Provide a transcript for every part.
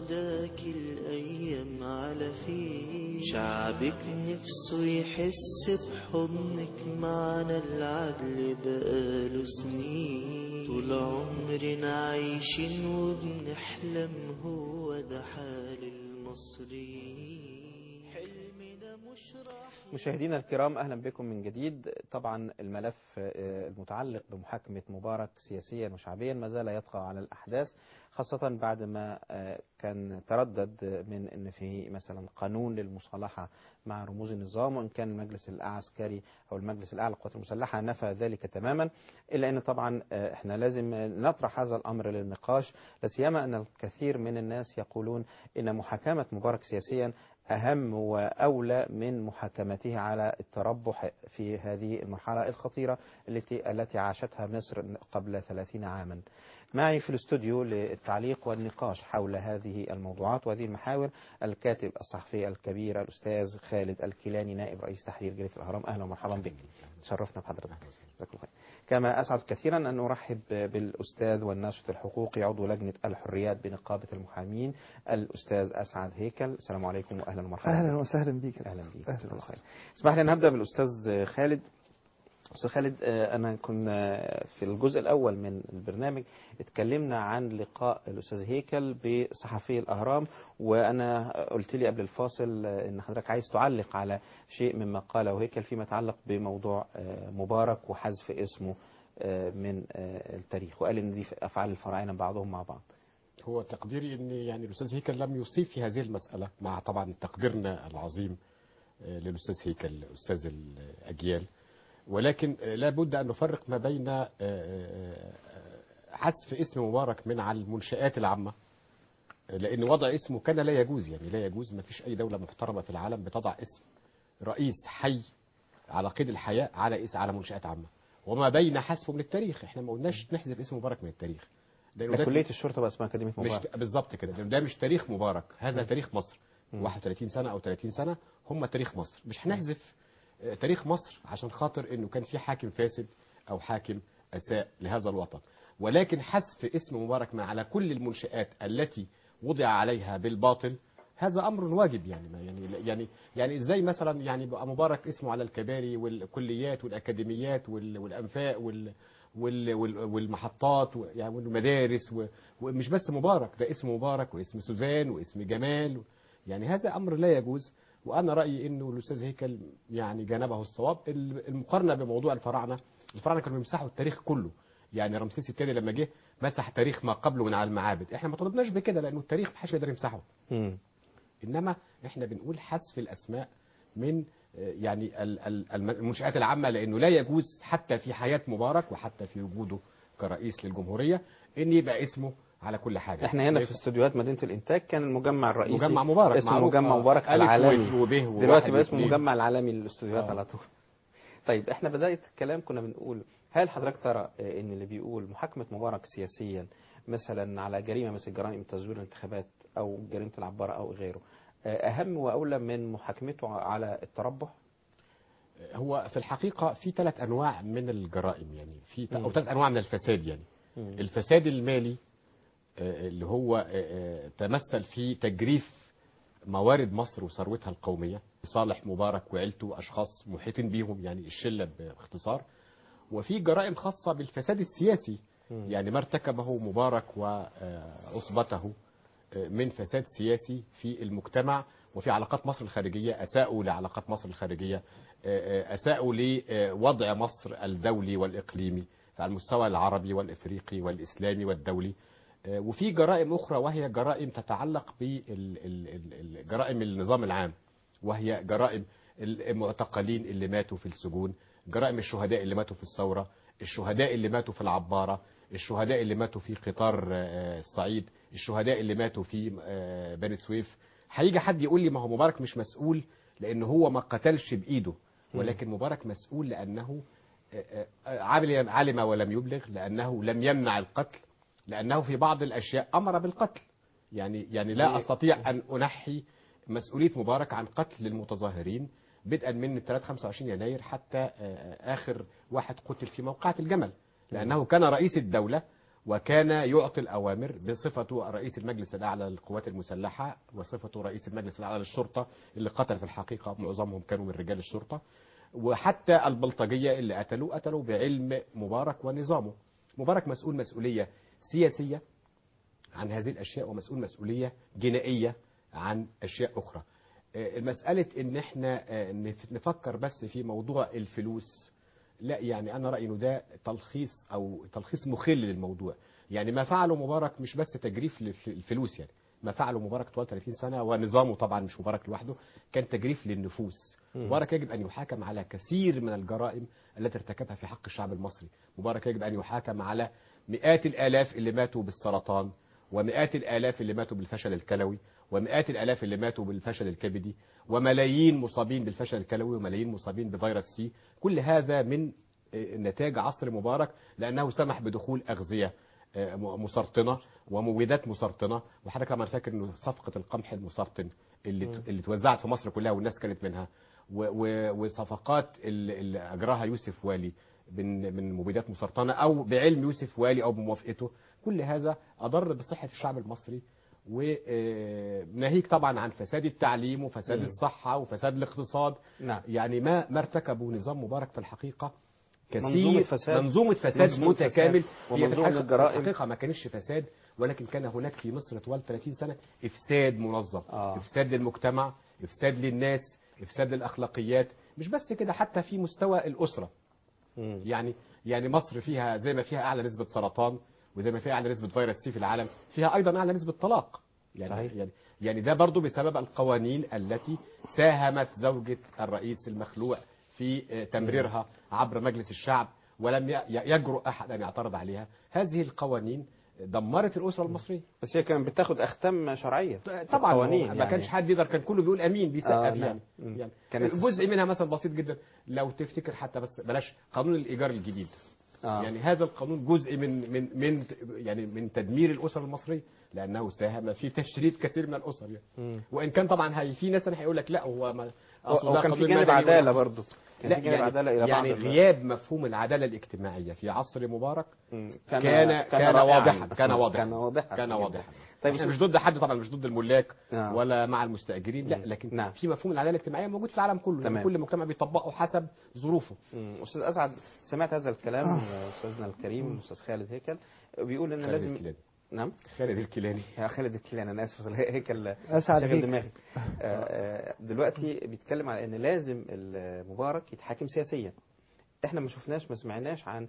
واخداك الأيام على فيه شعبك نفسه يحس بحضنك معنا العدل بقاله سنين طول عمرنا عايشين وبنحلم هو ده حال المصريين حلم ده مش راح مشاهدينا الكرام اهلا بكم من جديد طبعا الملف آه، المتعلق بمحاكمه مبارك سياسيا وشعبيا ما زال يطغى على الاحداث خاصه بعد ما آه، كان تردد من ان في مثلا قانون للمصالحه مع رموز النظام وان كان المجلس العسكري او المجلس الاعلى للقوات المسلحه نفى ذلك تماما الا ان طبعا آه، احنا لازم نطرح هذا الامر للنقاش لا سيما ان الكثير من الناس يقولون ان محاكمه مبارك سياسيا أهم وأولى من محاكمته على التربح في هذه المرحلة الخطيرة التي التي عاشتها مصر قبل 30 عاما. معي في الاستوديو للتعليق والنقاش حول هذه الموضوعات وهذه المحاور الكاتب الصحفي الكبير الأستاذ خالد الكيلاني نائب رئيس تحرير جريدة الأهرام أهلا ومرحبا بك. شرفنا بحضرتك. جزاك الله خير. كما أسعد كثيرا أن أرحب بالأستاذ والناشط الحقوقي عضو لجنة الحريات بنقابة المحامين الأستاذ أسعد هيكل السلام عليكم وأهلا ومرحبا اهلا بك. وسهلا بك أهلا بك أهلا جزاك الله خير وسهلا. اسمح لي أن أبدأ بالأستاذ خالد أستاذ خالد آه، أنا كنا في الجزء الأول من البرنامج اتكلمنا عن لقاء الأستاذ هيكل بصحفي الأهرام وأنا قلت لي قبل الفاصل آه، إن حضرتك عايز تعلق على شيء مما قاله هيكل فيما يتعلق بموضوع آه، مبارك وحذف اسمه آه، من آه، التاريخ وقال إن دي أفعال الفراعنة بعضهم مع بعض هو تقديري ان يعني الاستاذ هيكل لم يصيب في هذه المساله مع طبعا تقديرنا العظيم آه، للاستاذ هيكل استاذ الاجيال ولكن آه، لابد ان نفرق ما بين آه، آه، آه، حذف اسم مبارك من على المنشآت العامه آه، لان وضع اسمه كان لا يجوز يعني لا يجوز ما فيش اي دوله محترمه في العالم بتضع اسم رئيس حي على قيد الحياه على اسم على منشآت عامه وما بين حذفه من التاريخ احنا ما قلناش نحذف اسم مبارك من التاريخ لانه ده كلية الشرطة بقى اسمها أكاديمية مش مبارك بالظبط كده لأن ده مش تاريخ مبارك هذا مم. تاريخ مصر مم. 31 سنه او 30 سنه هم تاريخ مصر مش هنحذف آه، تاريخ مصر عشان خاطر انه كان في حاكم فاسد او حاكم اساء لهذا الوطن ولكن حذف اسم مبارك ما على كل المنشآت التي وضع عليها بالباطل هذا امر واجب يعني ما يعني يعني يعني ازاي مثلا يعني بقى مبارك اسمه على الكباري والكليات والاكاديميات وال- والانفاق وال وال- وال- والمحطات و- يعني والمدارس و- ومش بس مبارك ده اسم مبارك واسم سوزان واسم جمال يعني هذا امر لا يجوز وانا رايي انه الاستاذ هيكل يعني جانبه الصواب ال- المقارنه بموضوع الفراعنه الفراعنه كانوا بيمسحوا التاريخ كله يعني رمسيس الثاني لما جه مسح تاريخ ما قبله من على المعابد احنا ما طلبناش بكده لانه التاريخ محدش يقدر يمسحه مم. انما احنا بنقول حذف الاسماء من آه، يعني ال- ال- الم- المنشآت العامة لأنه لا يجوز حتى في حياة مبارك وحتى في وجوده كرئيس للجمهورية إن يبقى اسمه على كل حاجة احنا هنا في استوديوهات مدينة الإنتاج كان المجمع الرئيسي مجمع مبارك اسمه معروف، مجمع آه، مبارك ألف العالمي و- وب وواحد دلوقتي بقى اسمه واثنين. مجمع العالمي للاستوديوهات آه. على طول طيب احنا بداية الكلام كنا بنقول هل حضرتك ترى آه، ان اللي بيقول محاكمة مبارك سياسيا مثلا على جريمة مثل جرائم تزوير الانتخابات او جريمة العبارة او غيره آه، اهم واولى من محاكمته على التربح هو في الحقيقة في ثلاث أنواع من الجرائم يعني في مم. أو ثلاث أنواع من الفساد يعني مم. الفساد المالي آه، اللي هو آه، آه، تمثل في تجريف موارد مصر وثروتها القومية لصالح مبارك وعيلته وأشخاص محيطين بيهم يعني الشلة باختصار وفي جرائم خاصة بالفساد السياسي مم. يعني ما ارتكبه مبارك وعصبته من فساد سياسي في المجتمع وفي علاقات مصر الخارجية أساءوا لعلاقات مصر الخارجية أساءوا لوضع مصر الدولي والإقليمي على المستوى العربي والإفريقي والإسلامي والدولي وفي جرائم أخرى وهي جرائم تتعلق بجرائم النظام العام وهي جرائم المعتقلين اللي ماتوا في السجون جرائم الشهداء اللي ماتوا في الثورة الشهداء اللي ماتوا في العبارة الشهداء اللي ماتوا في قطار آه، الصعيد الشهداء اللي ماتوا في آه، بني سويف هيجي حد يقول لي ما هو مبارك مش مسؤول لان هو ما قتلش بايده ولكن مبارك مسؤول لانه آه، آه، عمل- علم ولم يبلغ لانه لم يمنع القتل لانه في بعض الاشياء امر بالقتل يعني يعني لا استطيع ان انحي مسؤوليه مبارك عن قتل المتظاهرين بدءا من 3 25 يناير حتى آه، اخر واحد قتل في موقعة الجمل لانه كان رئيس الدوله وكان يعطي الأوامر بصفته رئيس المجلس الأعلى للقوات المسلحة وصفته رئيس المجلس الأعلى للشرطة اللي قتل في الحقيقة معظمهم كانوا من رجال الشرطة وحتى البلطجية اللي قتلوا قتلوا بعلم مبارك ونظامه مبارك مسؤول مسؤولية سياسية عن هذه الأشياء ومسؤول مسؤولية جنائية عن أشياء أخرى آه، مسألة إن إحنا آه، نف- نفكر بس في موضوع الفلوس لا يعني أنا رأيي إنه ده تلخيص أو تلخيص مخل للموضوع يعني ما فعله مبارك مش بس تجريف للفلوس يعني ما فعله مبارك طوال 30 سنة ونظامه طبعا مش مبارك لوحده كان تجريف للنفوس مبارك يجب أن يحاكم على كثير من الجرائم التي ارتكبها في حق الشعب المصري مبارك يجب أن يحاكم على مئات الآلاف اللي ماتوا بالسرطان ومئات الآلاف اللي ماتوا بالفشل الكلوي ومئات الآلاف اللي ماتوا بالفشل الكبدي وملايين مصابين بالفشل الكلوي وملايين مصابين بفيروس سي كل هذا من آه، نتاج عصر مبارك لأنه سمح بدخول أغذية آه، م- مسرطنة ومبيدات مسرطنة وحضرتك طبعا فاكر انه صفقة القمح المسرطن اللي ت- اللي اتوزعت في مصر كلها والناس كانت منها و- و- وصفقات اللي اللي اجراها يوسف والي من من مبيدات مسرطنة او بعلم يوسف والي او بموافقته كل هذا اضر بصحة الشعب المصري وناهيك طبعا عن فساد التعليم وفساد مم. الصحة وفساد الاقتصاد نعم يعني ما ما ارتكبه نظام مبارك في الحقيقة كثير منظومة فساد. منظومة فساد منظومة متكامل فساد هي في ومنظومة الحقيقة- الجرائم. في الحقيقة ما كانش فساد ولكن كان هناك في مصر طوال 30 سنة إفساد منظم آه. إفساد للمجتمع إفساد للناس إفساد للأخلاقيات مش بس كده حتى في مستوى الأسرة مم. يعني يعني مصر فيها زي ما فيها أعلى نسبة سرطان وزي ما فيها أعلى نسبة فيروس سي في العالم فيها أيضا أعلى نسبة طلاق يعني صحيح. يعني يعني ده برضو بسبب القوانين التي ساهمت زوجة الرئيس المخلوع في آه، تمريرها عبر مجلس الشعب ولم ي- يجرؤ أحد أن يعترض عليها هذه القوانين دمرت الأسرة المصرية بس هي كانت بتاخد أختام شرعية طبعا قوانين ما كانش حد يقدر كان كله بيقول امين بيسقف آه، يعني, نعم. مم. يعني كانت جزء منها مثلا بسيط جدا لو تفتكر حتى بس بلاش قانون الايجار الجديد آه. يعني هذا القانون جزء من من من يعني من تدمير الاسره المصريه لانه ساهم في تشريد كثير من الاسر يعني مم. وان كان طبعا هي في ناس هيقول لك لا هو ما أصله ده وكان في قانون جانب مدني عدالة ولا- برضه كان لا في جانب يعني, عدالة إلى بعض يعني ال- غياب مفهوم العداله الاجتماعيه في عصر مبارك مم. كان كان, رائعاً. واضحا كان واضحا كان واضحا كان جداً. واضحا طيب احنا مش ضد حد طبعا مش ضد الملاك نعم. ولا مع المستاجرين لا مم. لكن نعم. في مفهوم العداله الاجتماعيه موجود في العالم كله تمام. يعني كل مجتمع بيطبقه حسب ظروفه مم. أستاذ أسعد سمعت هذا الكلام آه. أستاذنا الكريم الأستاذ خالد هيكل بيقول إن خالد لازم الكيلاني نعم خالد الكيلاني يا خالد الكيلاني أنا آسف أصل هيكل أسعد شاغل بيك. دماغي آه، آه، دلوقتي بيتكلم على إن لازم المبارك يتحاكم سياسيا إحنا ما شفناش ما سمعناش عن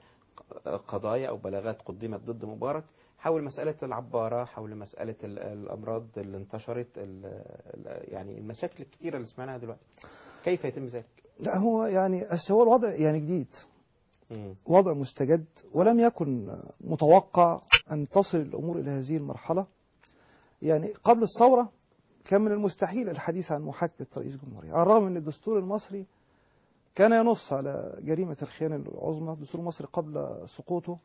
قضايا أو بلاغات قدمت ضد مبارك حول مسألة العبارة حول مسألة ال- الأمراض اللي انتشرت ال- ال- يعني المشاكل الكثيرة اللي سمعناها دلوقتي كيف يتم ذلك؟ لا هو يعني بس هو الوضع يعني جديد مم. وضع مستجد ولم يكن متوقع أن تصل الأمور إلى هذه المرحلة يعني قبل الثورة كان من المستحيل الحديث عن محاكمة رئيس جمهورية على الرغم أن الدستور المصري كان ينص على جريمة الخيانة العظمى الدستور المصري قبل سقوطه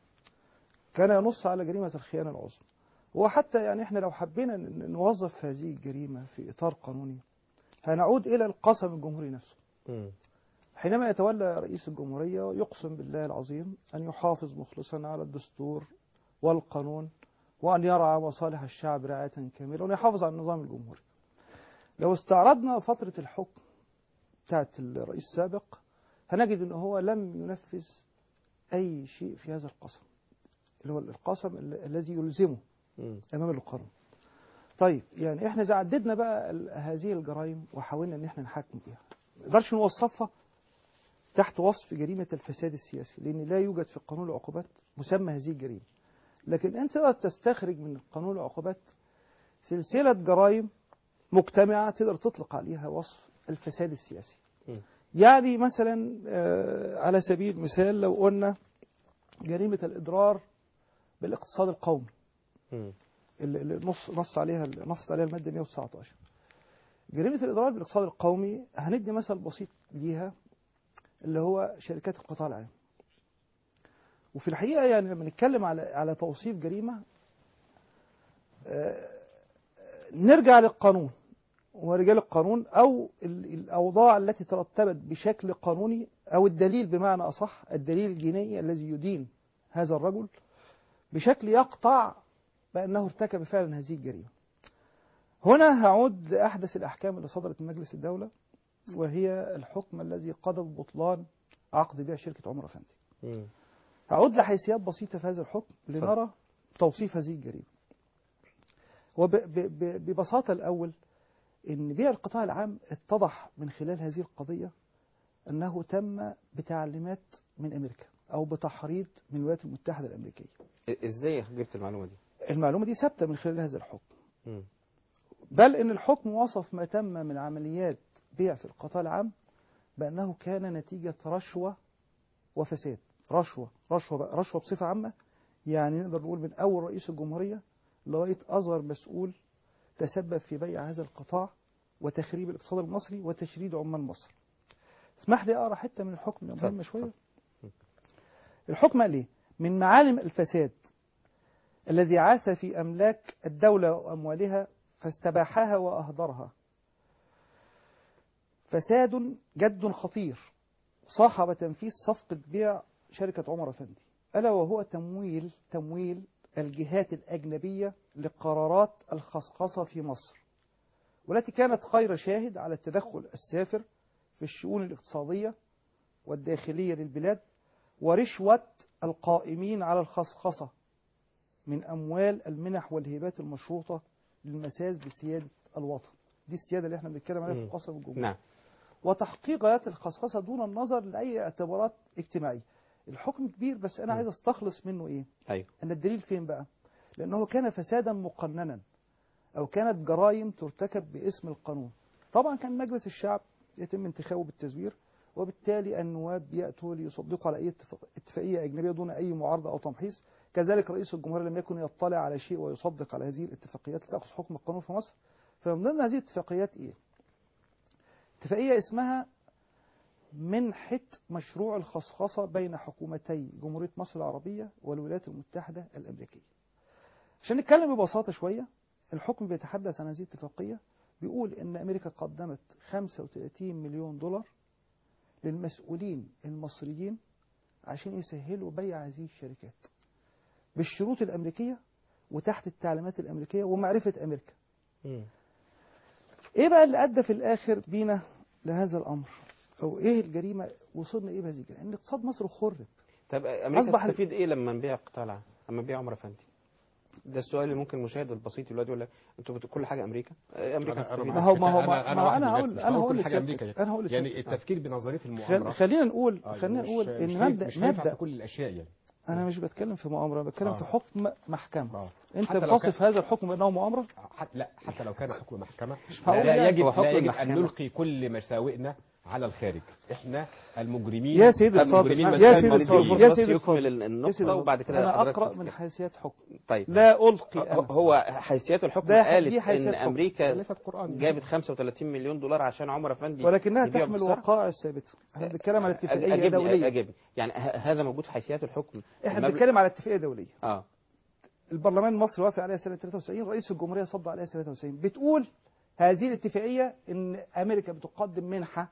كان ينص على جريمة الخيانة العظمى وحتى يعني احنا لو حبينا ن- نوظف هذه الجريمة في إطار قانوني هنعود إلى القسم الجمهوري نفسه مم. حينما يتولى رئيس الجمهورية يقسم بالله العظيم أن يحافظ مخلصا على الدستور والقانون وأن يرعى مصالح الشعب رعاية كاملة وأن يحافظ على النظام الجمهوري لو استعرضنا فترة الحكم بتاعت الرئيس السابق هنجد أنه هو لم ينفذ أي شيء في هذا القسم اللي هو القسم ال- الذي يلزمه مم. امام القانون طيب يعني احنا اذا عددنا بقى ال- هذه الجرائم وحاولنا ان احنا نحاكم بيها ما نقدرش نوصفها تحت وصف جريمه الفساد السياسي لان لا يوجد في قانون العقوبات مسمى هذه الجريمه لكن انت تقدر تستخرج من قانون العقوبات سلسله جرائم مجتمعه تقدر تطلق عليها وصف الفساد السياسي م. يعني مثلا آه، على سبيل المثال لو قلنا جريمه الاضرار بالاقتصاد القومي مم. اللي اللي نص نص عليها نصت عليها الماده 119 جريمه الاضرار بالاقتصاد القومي هندي مثل بسيط ليها اللي هو شركات القطاع العام وفي الحقيقه يعني لما نتكلم على على توصيف جريمه آه، نرجع للقانون ورجال القانون او ال- الاوضاع التي ترتبت بشكل قانوني او الدليل بمعنى اصح الدليل الجنائي الذي يدين هذا الرجل بشكل يقطع بأنه ارتكب فعلا هذه الجريمة هنا هعود لأحدث الأحكام اللي صدرت من مجلس الدولة وهي الحكم الذي قضى ببطلان عقد بيع شركة عمر أفندي مم. هعود لحيثيات بسيطة في هذا الحكم لنرى توصيف هذه الجريمة وببساطة الأول أن بيع القطاع العام اتضح من خلال هذه القضية أنه تم بتعليمات من أمريكا أو بتحريض من الولايات المتحدة الأمريكية إ- ازاي جبت المعلومه دي المعلومة دي ثابتة من خلال هذا الحكم مم. بل ان الحكم وصف ما تم من عمليات بيع في القطاع العام بانه كان نتيجه رشوه وفساد رشوه رشوه بقى رشوه بصفه عامه يعني نقدر نقول من اول رئيس الجمهوريه لغايه اصغر مسؤول تسبب في بيع هذا القطاع وتخريب الاقتصاد المصري وتشريد عمال مصر. اسمح لي اقرا حته من الحكم لو مهمه اتفضل، شويه. الحكم قال ايه؟ من معالم الفساد الذي عاث في املاك الدوله واموالها فاستباحها واهدرها. فساد جد خطير صاحب تنفيذ صفقة بيع شركة عمر أفندي ألا وهو تمويل تمويل الجهات الأجنبية لقرارات الخصخصة في مصر والتي كانت خير شاهد على التدخل السافر في الشؤون الاقتصادية والداخلية للبلاد ورشوة القائمين على الخصخصة من أموال المنح والهبات المشروطة للمساس بسيادة الوطن دي السيادة اللي احنا بنتكلم عليها في مم. القصر والجمهورية نعم وتحقيق غايات الخصخصة دون النظر لأي اعتبارات اجتماعية الحكم كبير بس أنا مم. عايز أستخلص منه إيه ايوه أن الدليل فين بقى لأنه كان فسادا مقننا أو كانت جرائم ترتكب باسم القانون طبعا كان مجلس الشعب يتم انتخابه بالتزوير وبالتالي النواب يأتوا ليصدقوا على أي اتفاق- اتفاقية أجنبية دون أي معارضة أو تمحيص كذلك رئيس الجمهورية لم يكن يطلع على شيء ويصدق على هذه الاتفاقيات لتأخذ حكم القانون في مصر فمن ضمن هذه الاتفاقيات إيه اتفاقية اسمها منحة مشروع الخصخصة بين حكومتي جمهورية مصر العربية والولايات المتحدة الأمريكية عشان نتكلم ببساطة شوية الحكم بيتحدث عن هذه الاتفاقية بيقول إن أمريكا قدمت 35 مليون دولار للمسؤولين المصريين عشان يسهلوا بيع هذه الشركات بالشروط الأمريكية وتحت التعليمات الأمريكية ومعرفة أمريكا مم. ايه بقى اللي ادى في الاخر بينا لهذا الامر او ايه الجريمه وصلنا ايه بهذه الجريمه ان اقتصاد مصر خرب طب امريكا أصبح- تستفيد ايه لما نبيع القطاع العام اما نبيع عمر افندي ده السؤال اللي ممكن المشاهد البسيط دلوقتي يقول لك انتوا بت- كل حاجه امريكا آه، امريكا أنا- أنا تستفيد ما هو- ما هو- أنا- ما- أنا ما واحد أنا من هقول- الناس. أنا بقول هقول كل حاجه لسيادتك. امريكا أنا هقول يعني لسيادتك. التفكير بنظريه خل... المؤامره خلينا نقول آه، خلينا مش- نقول مش ان هينفع- نبدا مش هينفع نبدا في كل الاشياء يعني انا مش بتكلم في مؤامره بتكلم آه. في حكم محكمه اه انت حتى لو بتصف هذا الحكم بانه مؤامره حتى لا حتى لو كان حكم محكمه هقول لا لك يجب هو حكم لا يجب المحكمة. ان نلقي كل مساوئنا على الخارج احنا المجرمين يا سيدي المجرمين الفاضل بس يا كان سيدي مديله الفاضل فرصة يا سيدي يكمل الفاضل ال- يا سيدي النقطة وبعد كده انا حضرتك اقرا من تتكلم. حيثيات حكم طيب لا القي هو- انا هو حيثيات الحكم ده- قالت دي حيثيات ان حكم. امريكا ليست قرآن جابت 35 مليون دولار عشان عمر افندي ولكنها يبيع تحمل بسرعة. وقائع ثابته احنا بنتكلم على أج- اتفاقيه أجبني دوليه أجبني يعني ه- هذا موجود في حيثيات الحكم احنا المبلغ- بنتكلم على اتفاقيه دوليه اه البرلمان المصري وافق عليها سنه 93 رئيس الجمهوريه صد عليها سنه 93 بتقول هذه الاتفاقيه ان امريكا بتقدم منحه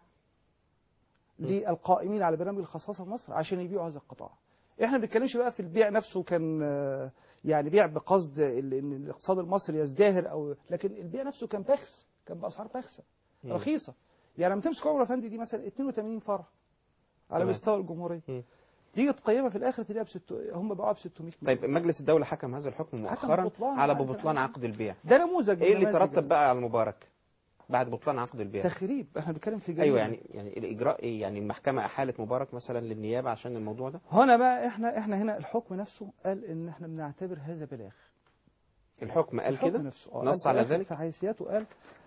للقائمين على برنامج الخصاصه في مصر عشان يبيعوا هذا القطاع احنا ما بنتكلمش بقى في البيع نفسه كان آه، يعني بيع بقصد ال- ان الاقتصاد المصري يزدهر او لكن البيع نفسه كان بخس كان باسعار بخسه مم. رخيصه يعني لما تمسك عمر افندي دي مثلا 82 فرع على تمام. مستوى الجمهوريه مم. تيجي تقيمها في الاخر تلاقيها ب 6 هم باعوها ب 600 مليون طيب مجلس الدولة حكم هذا الحكم مؤخرا ببطلان على عقد ببطلان البيع. عقد البيع ده نموذج ايه اللي من نماذج ترتب بقى على المبارك بعد بطلان عقد البيع تخريب احنا بنتكلم في جريمه ايوه يعني يعني الاجراء ايه يعني المحكمة احالت مبارك مثلا للنيابة عشان الموضوع ده هنا بقى احنا احنا هنا الحكم نفسه قال ان احنا بنعتبر هذا بلاغ الحكم قال الحكم كده نفسه آه، نص قال في على الآخر ذلك في حيثياته قال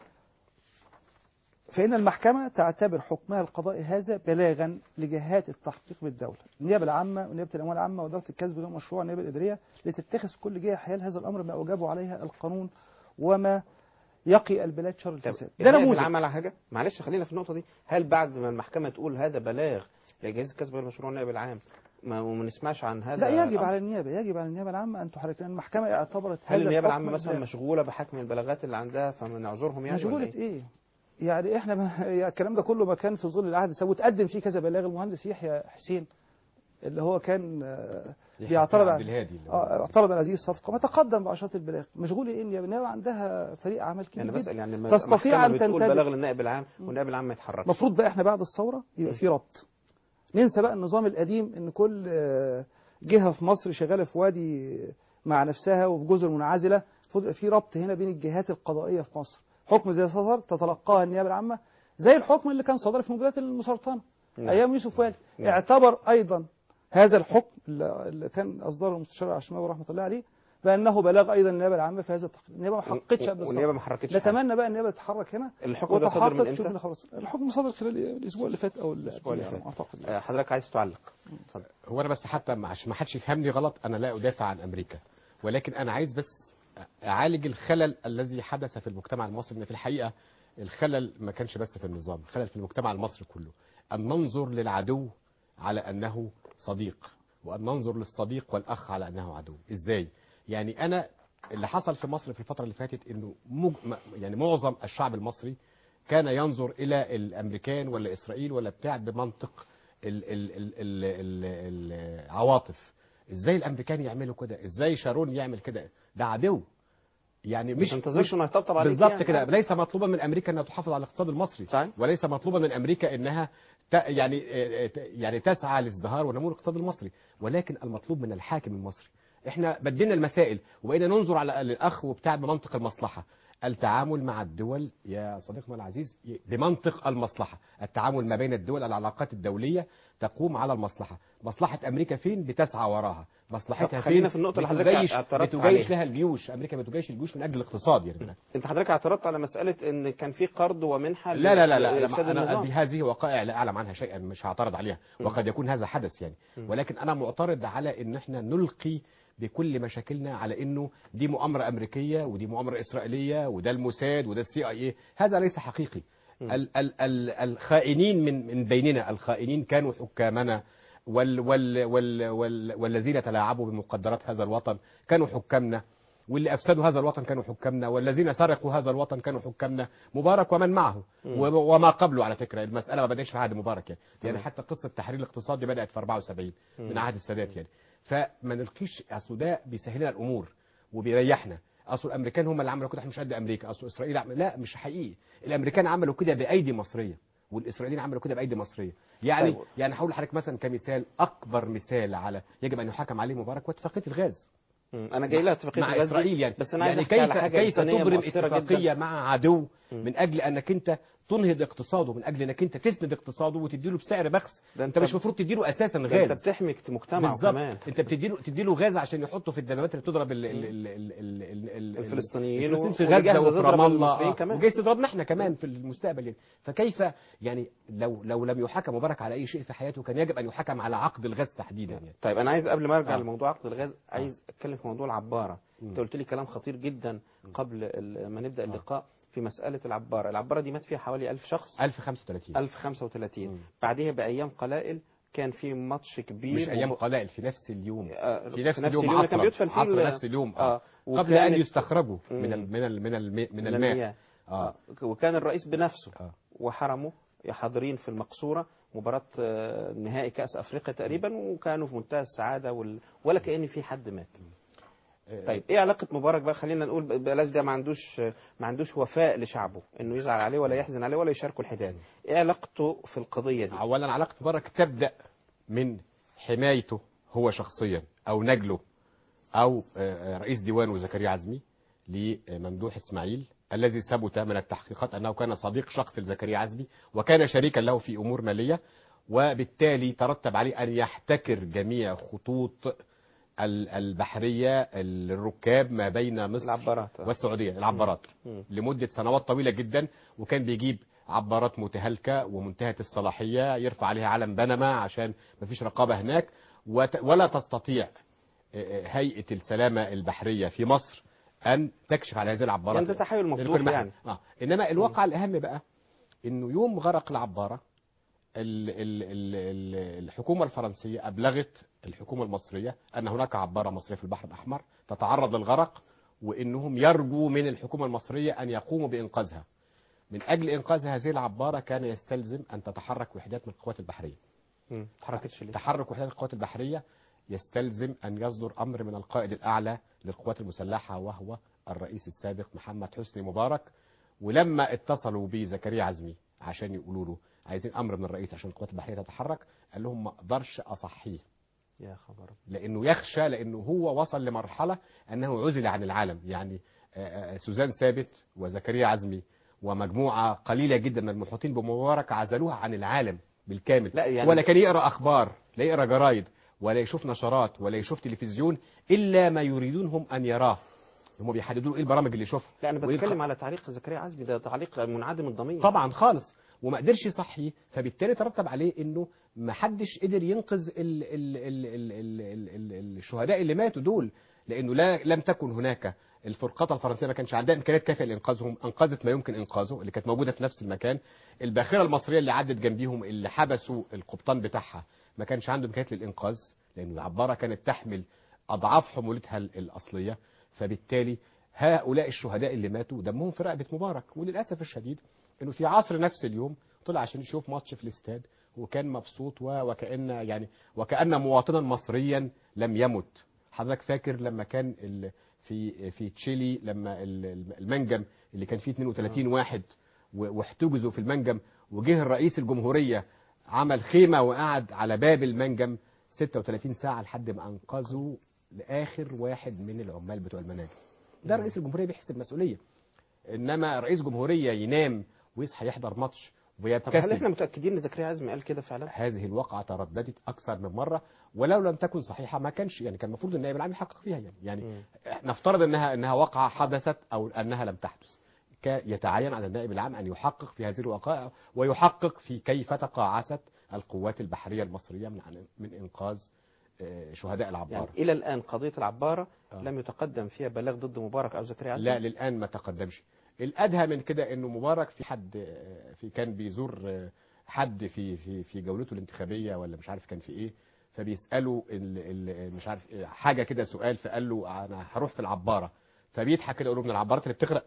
فإن المحكمة تعتبر حكمها القضائي هذا بلاغا لجهات التحقيق بالدولة النيابة العامة ونيابة الأموال العامة وإدارة الكسب بدون مشروع النيابة الإدارية لتتخذ كل جهة حيال هذا الأمر ما أوجبه عليها القانون وما يقي البلاد شر طب الفساد ده الهيئة نموذج العامة على حاجة معلش خلينا في النقطة دي هل بعد ما المحكمة تقول هذا بلاغ لجهاز الكسب غير مشروع النائب العام ما وما نسمعش عن هذا لا يجب الأمر؟ على النيابة يجب على النيابة العامة أن تحرك لأن المحكمة اعتبرت هذا هل النيابة الحكم العامة مثلا بلاغ. مشغولة بحكم البلاغات اللي عندها فنعذرهم يعني ولا مشغولة إيه؟ ايه؟ يعني احنا ما يعني الكلام ده كله ما كان في ظل العهد السابق وتقدم فيه كذا بلاغ المهندس يحيى حسين اللي هو كان آه، حسين بيعترض عبد على- الهادي اللي هو- آه، اعترض على هذه الصفقه ما تقدم بعشرات البلاغ مشغول ايه ان النيابه عندها فريق اعمال كبير يعني جدا بسأل يعني تستطيع المحكمة أن بتقول تنتبه. بلاغ للنائب العام والنائب العام ما يتحركش المفروض بقى احنا بعد الثوره يبقى في ربط ننسى بقى النظام القديم ان كل آه، جهه في مصر شغاله في وادي مع نفسها وفي جزر منعزله المفروض يبقى في ربط هنا بين الجهات القضائيه في مصر حكم زي صدر تتلقاها النيابه العامه زي الحكم اللي كان صدر في المبادئ المسرطنه نعم. ايام يوسف والي نعم. اعتبر ايضا هذا الحكم اللي اللي كان اصدره المستشار العشماوي رحمه الله عليه بانه بلاغ ايضا النيابه العامه في هذا التحقيق النيابه ما حققتش قبل والنيابه الثورة. ما حركتش حاجة. نتمنى بقى النيابه تتحرك هنا الحكم ده صدر من وتحقق شوف امتى؟ خلاص الحكم صدر خلال الاسبوع اللي فات او الأسبوع اللي فات. اعتقد آه، حضرتك عايز تعلق اتفضل هو انا بس حتى ما- عشان ما حدش يفهمني غلط انا لا ادافع عن امريكا ولكن انا عايز بس اعالج الخلل الذي حدث في المجتمع المصري ان في الحقيقه الخلل ما كانش بس في النظام الخلل في المجتمع المصري كله ان ننظر للعدو على انه صديق وان ننظر للصديق والاخ على انه عدو ازاي يعني انا اللي حصل في مصر في الفتره اللي فاتت انه مج... م- يعني معظم الشعب المصري كان ينظر الى الامريكان ولا اسرائيل ولا بتاع بمنطق ال ال ال ال ال العواطف ازاي الامريكان يعملوا كده ازاي شارون يعمل كده ده عدو يعني مش مش تنتظرش انه يطبطب عليك بالظبط يعني. كده ليس مطلوبا من امريكا انها تحافظ على الاقتصاد المصري صحيح. وليس مطلوبا من امريكا انها ت... يعني آه، ت- يعني تسعى لازدهار ونمو الاقتصاد المصري ولكن المطلوب من الحاكم المصري احنا بدلنا المسائل وبقينا ننظر على الاخ وبتاع بمنطق المصلحه التعامل مع الدول يا صديقنا العزيز بمنطق المصلحة التعامل ما بين الدول العلاقات الدولية تقوم على المصلحة مصلحة أمريكا فين بتسعى وراها مصلحتها خلينا فين في النقطة اللي حضرتك بتجيش, اعترضت بتجيش عليها. لها الجيوش أمريكا بتجيش الجيوش من أجل الاقتصاد يعني انت حضرتك اعترضت على مساله ان كان في قرض ومنحه لا لا لا لا لإرشاد أنا, أنا النظام هذه وقائع لا أعلم عنها شيئا مش هعترض عليها وقد يكون هذا حدث يعني ولكن أنا معترض على إن إحنا نلقي بكل مشاكلنا على انه دي مؤامره امريكيه ودي مؤامره اسرائيليه وده الموساد وده السي اي اي هذا ليس حقيقي ال ال ال الخائنين من من بيننا الخائنين كانوا حكامنا وال وال وال وال والذين تلاعبوا بمقدرات هذا الوطن كانوا حكامنا واللي افسدوا هذا الوطن كانوا حكامنا والذين سرقوا هذا الوطن كانوا حكامنا مبارك ومن معه و- وما قبله على فكره المساله ما بداتش في عهد مبارك يعني يعني حتى قصه التحرير الاقتصادي بدات في 74 من عهد السادات يعني فما نلقيش اصل ده بيسهل لنا الامور وبيريحنا اصل الامريكان هم اللي عملوا كده احنا مش قد امريكا اصل اسرائيل عمل لا مش حقيقي الامريكان عملوا كده بايدي مصريه والاسرائيليين عملوا كده بايدي مصريه يعني طيب. يعني هقول لحضرتك مثلا كمثال اكبر مثال على يجب ان يحكم عليه مبارك واتفاقيه الغاز مم. انا جاي لها اتفاقيه مع الغاز دي، اسرائيل يعني بس انا عايز يعني احكي على كيف حاجه كيف إنسانية تبرم مؤثرة جداً. اتفاقيه مع عدو من اجل انك انت تنهض اقتصاده من اجل انك انت تسند اقتصاده وتديله بسعر بخس ده انت أنت- مش المفروض تديله اساسا ده غاز انت بتحمي مجتمعه بالظبط كمان انت بتديله تديله غاز عشان يحطه في الدبابات اللي بتضرب ال ال ال ال ال ال ال الفلسطينيين الفلسطينيين في واللي غزه جاهزة وفي تضرب رام الله المصريين آه. كمان. وجايز تضربنا احنا كمان في المستقبل يعني فكيف يعني لو لو لم يحكم مبارك على اي شيء في حياته كان يجب ان يحكم على عقد الغاز تحديدا يعني طيب انا عايز قبل ما ارجع آه. لموضوع عقد الغاز عايز اتكلم في موضوع العباره انت قلت لي كلام خطير جدا قبل ال- ما نبدا اللقاء في مساله العباره العباره دي مات فيها حوالي 1000 شخص 1035 1035 مم. بعديها بايام قلائل كان في ماتش كبير مش ايام وب- قلائل في نفس اليوم آه، في نفس اليوم اللي كان عصرا بيدفن فيه عصر ال- نفس اليوم آه. اه قبل ان وكانت- يستخرجوا من مم. ال من ال من الماء من من الماء المياه. اه آه. وكان الرئيس بنفسه آه. وحرمه حاضرين في المقصورة مباراة آه، نهائي كأس أفريقيا تقريبا وكانوا في منتهى السعادة وال... ولا كأن في حد مات طيب ايه علاقة مبارك بقى خلينا نقول ب- بلاش ده ما عندوش ما عندوش وفاء لشعبه انه يزعل عليه ولا يحزن عليه ولا يشاركه الحداد ايه علاقته في القضية دي اولا علاقه مبارك تبدا من حمايته هو شخصيا او نجله او آه، رئيس ديوانه زكريا عزمي لممدوح اسماعيل الذي ثبت من التحقيقات انه كان صديق شخص لزكريا عزمي وكان شريكا له في امور ماليه وبالتالي ترتب عليه ان يحتكر جميع خطوط ال- البحريه الركاب ما بين مصر العبارات آه. والسعوديه العبارات مم. لمده سنوات طويله جدا وكان بيجيب عبارات متهالكه ومنتهيه الصلاحيه يرفع عليها علم بنما عشان ما فيش رقابه هناك وت- ولا تستطيع آه، هيئه السلامه البحريه في مصر ان تكشف على هذه العبارات يعني ده تحايل مفتوح لكل محل. يعني. آه. انما الواقع الاهم بقى انه يوم غرق العباره ال- ال- ال- ال- الحكومه الفرنسيه ابلغت الحكومه المصريه ان هناك عباره مصريه في البحر الاحمر تتعرض للغرق وانهم يرجوا من الحكومه المصريه ان يقوموا بانقاذها. من اجل انقاذ هذه العباره كان يستلزم ان تتحرك وحدات من القوات البحريه. مم. اتحركتش ليه؟ تحرك وحدات القوات البحريه يستلزم ان يصدر امر من القائد الاعلى للقوات المسلحه وهو الرئيس السابق محمد حسني مبارك ولما اتصلوا بزكريا عزمي عشان يقولوا له عايزين امر من الرئيس عشان القوات البحريه تتحرك قال لهم ما اقدرش اصحيه يا خبر لانه يخشى لانه هو وصل لمرحله انه عزل عن العالم يعني آه، آه، سوزان ثابت وزكريا عزمي ومجموعه قليله جدا من المحيطين بمبارك عزلوها عن العالم بالكامل لا يعني ولا كان يقرا اخبار لا يقرا جرايد ولا يشوف نشرات ولا يشوف تلفزيون الا ما يريدونهم ان يراه هم بيحددوا له ايه البرامج اللي يشوفها لا انا وإيه بتكلم الخ- على تعليق زكريا عزمي ده تعليق منعدم الضمير طبعا خالص وما قدرش يصحي فبالتالي ترتب عليه انه ما حدش قدر ينقذ ال ال ال ال ال ال ال الشهداء اللي ماتوا دول لانه لا لم تكن هناك الفرقاطه الفرنسيه ما كانش عندها امكانيات كافيه لانقاذهم انقذت ما يمكن انقاذه اللي كانت موجوده في نفس المكان الباخره المصريه اللي عدت جنبيهم اللي حبسوا القبطان بتاعها ما كانش عنده امكانيات للانقاذ لان العباره كانت تحمل اضعاف حمولتها ال- الاصليه فبالتالي هؤلاء الشهداء اللي ماتوا دمهم في رقبه مبارك وللاسف الشديد انه في عصر نفس اليوم طلع عشان يشوف ماتش في الاستاد وكان مبسوط و- وكأن يعني وكأن مواطنا مصريا لم يمت حضرتك فاكر لما كان ال- في في تشيلي لما ال- المنجم اللي كان فيه 32 واحد و- واحتجزوا في المنجم وجه الرئيس الجمهورية عمل خيمة وقعد على باب المنجم 36 ساعة لحد ما أنقذوا لآخر واحد من العمال بتوع المناجم ده رئيس الجمهورية بيحسب مسؤولية إنما رئيس جمهورية ينام ويصحى يحضر ماتش طب هل ويبتسم احنا متاكدين ان زكريا عزمي قال كده فعلا؟ هذه الواقعة ترددت أكثر من مرة ولو لم تكن صحيحة ما كانش يعني كان المفروض النائب العام يحقق فيها يعني يعني مم. نفترض أنها أنها واقعة حدثت أو أنها لم تحدث كا- يتعين على النائب العام أن يحقق في هذه الوقائع ويحقق في كيف تقاعست القوات البحرية المصرية من عن- من إنقاذ آه، شهداء العبارة يعني الى الان قضيه العباره آه. لم يتقدم فيها بلاغ ضد مبارك او زكريا عزمي لا للآن ما تقدمش الأدهى من كده إنه مبارك في حد آه، في كان بيزور آه، حد في في في جولته الانتخابية ولا مش عارف كان في إيه فبيسأله ال ال مش عارف إيه، حاجة كده سؤال فقال له أنا هروح في العبارة فبيضحك كده يقول له من العبارات اللي بتغرق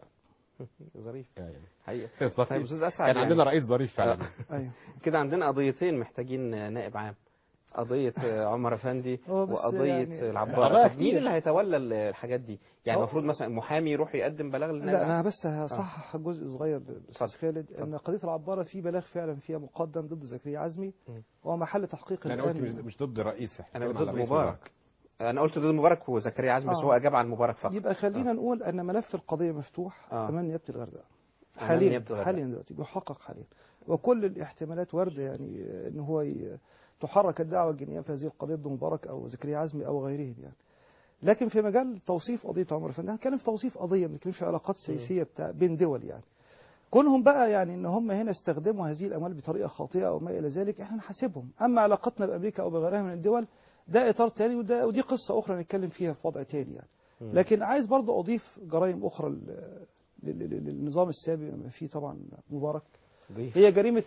ظريف يعني حقيقه ظريف. طيب استاذ اسعد كان يعني عندنا رئيس ظريف فعلا ايوه كده عندنا قضيتين محتاجين نائب عام قضية عمر أفندي هو بس وقضية يعني- العبارة قضايا طب مين كتير. اللي هيتولى ال- الحاجات دي؟ يعني هو- المفروض مثلا محامي يروح يقدم بلاغ للنائب لا العام؟ انا بس هصحح جزء صغير للاستاذ خالد اتفضل. ان قضيه العباره في بلاغ فعلا فيها مقدم ضد زكريا عزمي مم. وهو محل تحقيق انا قلت مش- الان مش ضد الرئيس أنا بتكلم ضد على رئيس مبارك أنا قلت ضد مبارك وزكريا عزمي بس آه. هو أجاب عن مبارك فقط يبقى خلينا نقول ان ملف القضيه مفتوح آه. امام نيابه الغردقه أمام حاليا نيابة الغردقة. حاليا دلوقتي بيحقق حاليا وكل الاحتمالات وارده يعني ان هو ي- تحرك الدعوه الجنائيه في هذه القضيه ضد مبارك او زكريا عزمي او غيرهم يعني لكن في مجال توصيف قضيه عمر فندم هنتكلم في توصيف قضيه ما بنتكلمش في علاقات سياسيه بتاع بين دول يعني كونهم بقى يعني ان هم هنا استخدموا هذه الاموال بطريقه خاطئه او ما الى ذلك احنا نحاسبهم اما علاقتنا بامريكا او بغيرها من الدول ده اطار تاني وده ودي قصه اخرى نتكلم فيها في وضع تاني يعني مم. لكن عايز برضه اضيف جرائم اخرى لل- لل- لل- للنظام السابق بما فيه طبعا مبارك ضيف. هي جريمه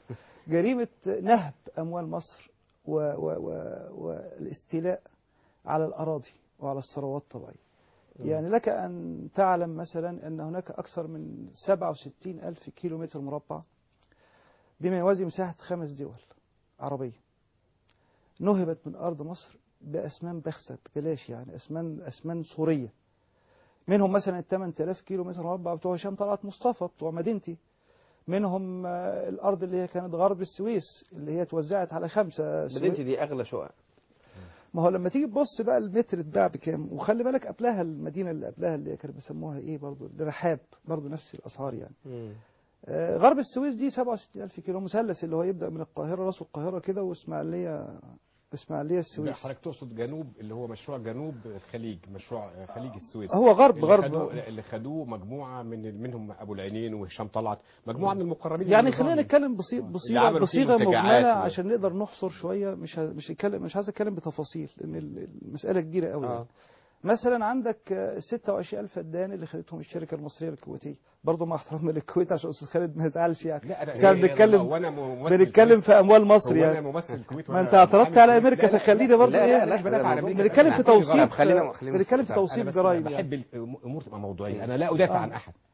جريمه نهب اموال مصر و- و- و- والاستيلاء على الاراضي وعلى الثروات الطبيعيه يعني لك أن تعلم مثلا أن هناك أكثر من 67 ألف كيلو متر مربع بما يوازي مساحة خمس دول عربية نهبت من أرض مصر بأسمان بخسة ببلاش يعني أسمان أسمان سورية منهم مثلا ال 8000 كيلو متر مربع بتوع هشام طلعت مصطفى بتوع مدينتي منهم آه، الأرض اللي هي كانت غرب السويس اللي هي توزعت على خمسة سوي- مدينتي دي أغلى شقق ما هو لما تيجي تبص بقى المتر اتباع بكام وخلي بالك قبلها المدينه اللي قبلها اللي كانوا بيسموها ايه برضو الرحاب برضو نفس الاسعار يعني مم. آه غرب السويس دي 67000 كيلو مثلث اللي هو يبدا من القاهره راس القاهره كده واسماعيليه اسماعيليه لا السويس حضرتك تقصد جنوب اللي هو مشروع جنوب الخليج مشروع خليج السويس هو غرب اللي غرب خدوه اللي خدوه مجموعه من منهم ابو العينين وهشام طلعت مجموعه من المقربين يعني للنظام. خلينا نتكلم بصي- اللي بصيغه عملوا فيه بصيغه منتجعات مجمله و- عشان نقدر نحصر شويه مش ه- مش هتكلم مش عايز اتكلم بتفاصيل لان ال- المساله كبيره قوي آه. يعني. مثلا عندك آه، 26000 فدان اللي خدتهم الشركه المصريه الكويتيه برضه مع احترامي للكويت عشان استاذ خالد ما يزعلش يعني لا أنا بس احنا بنتكلم وانا ممثل بنتكلم في اموال مصر هو انا يعني ممثل الكويت ما وأنا انت اعترضت محامي على كويت. امريكا لا، لا، فخليني برضه لا، ايه لا، مش بدافع عن أمريكا. بنتكلم في أنا توصيف طب خلينا- خلينا بنتكلم في نستوعب. توصيف أنا بس جرائم بحب يعني الامور تبقى موضوعيه انا لا ادافع آه. عن احد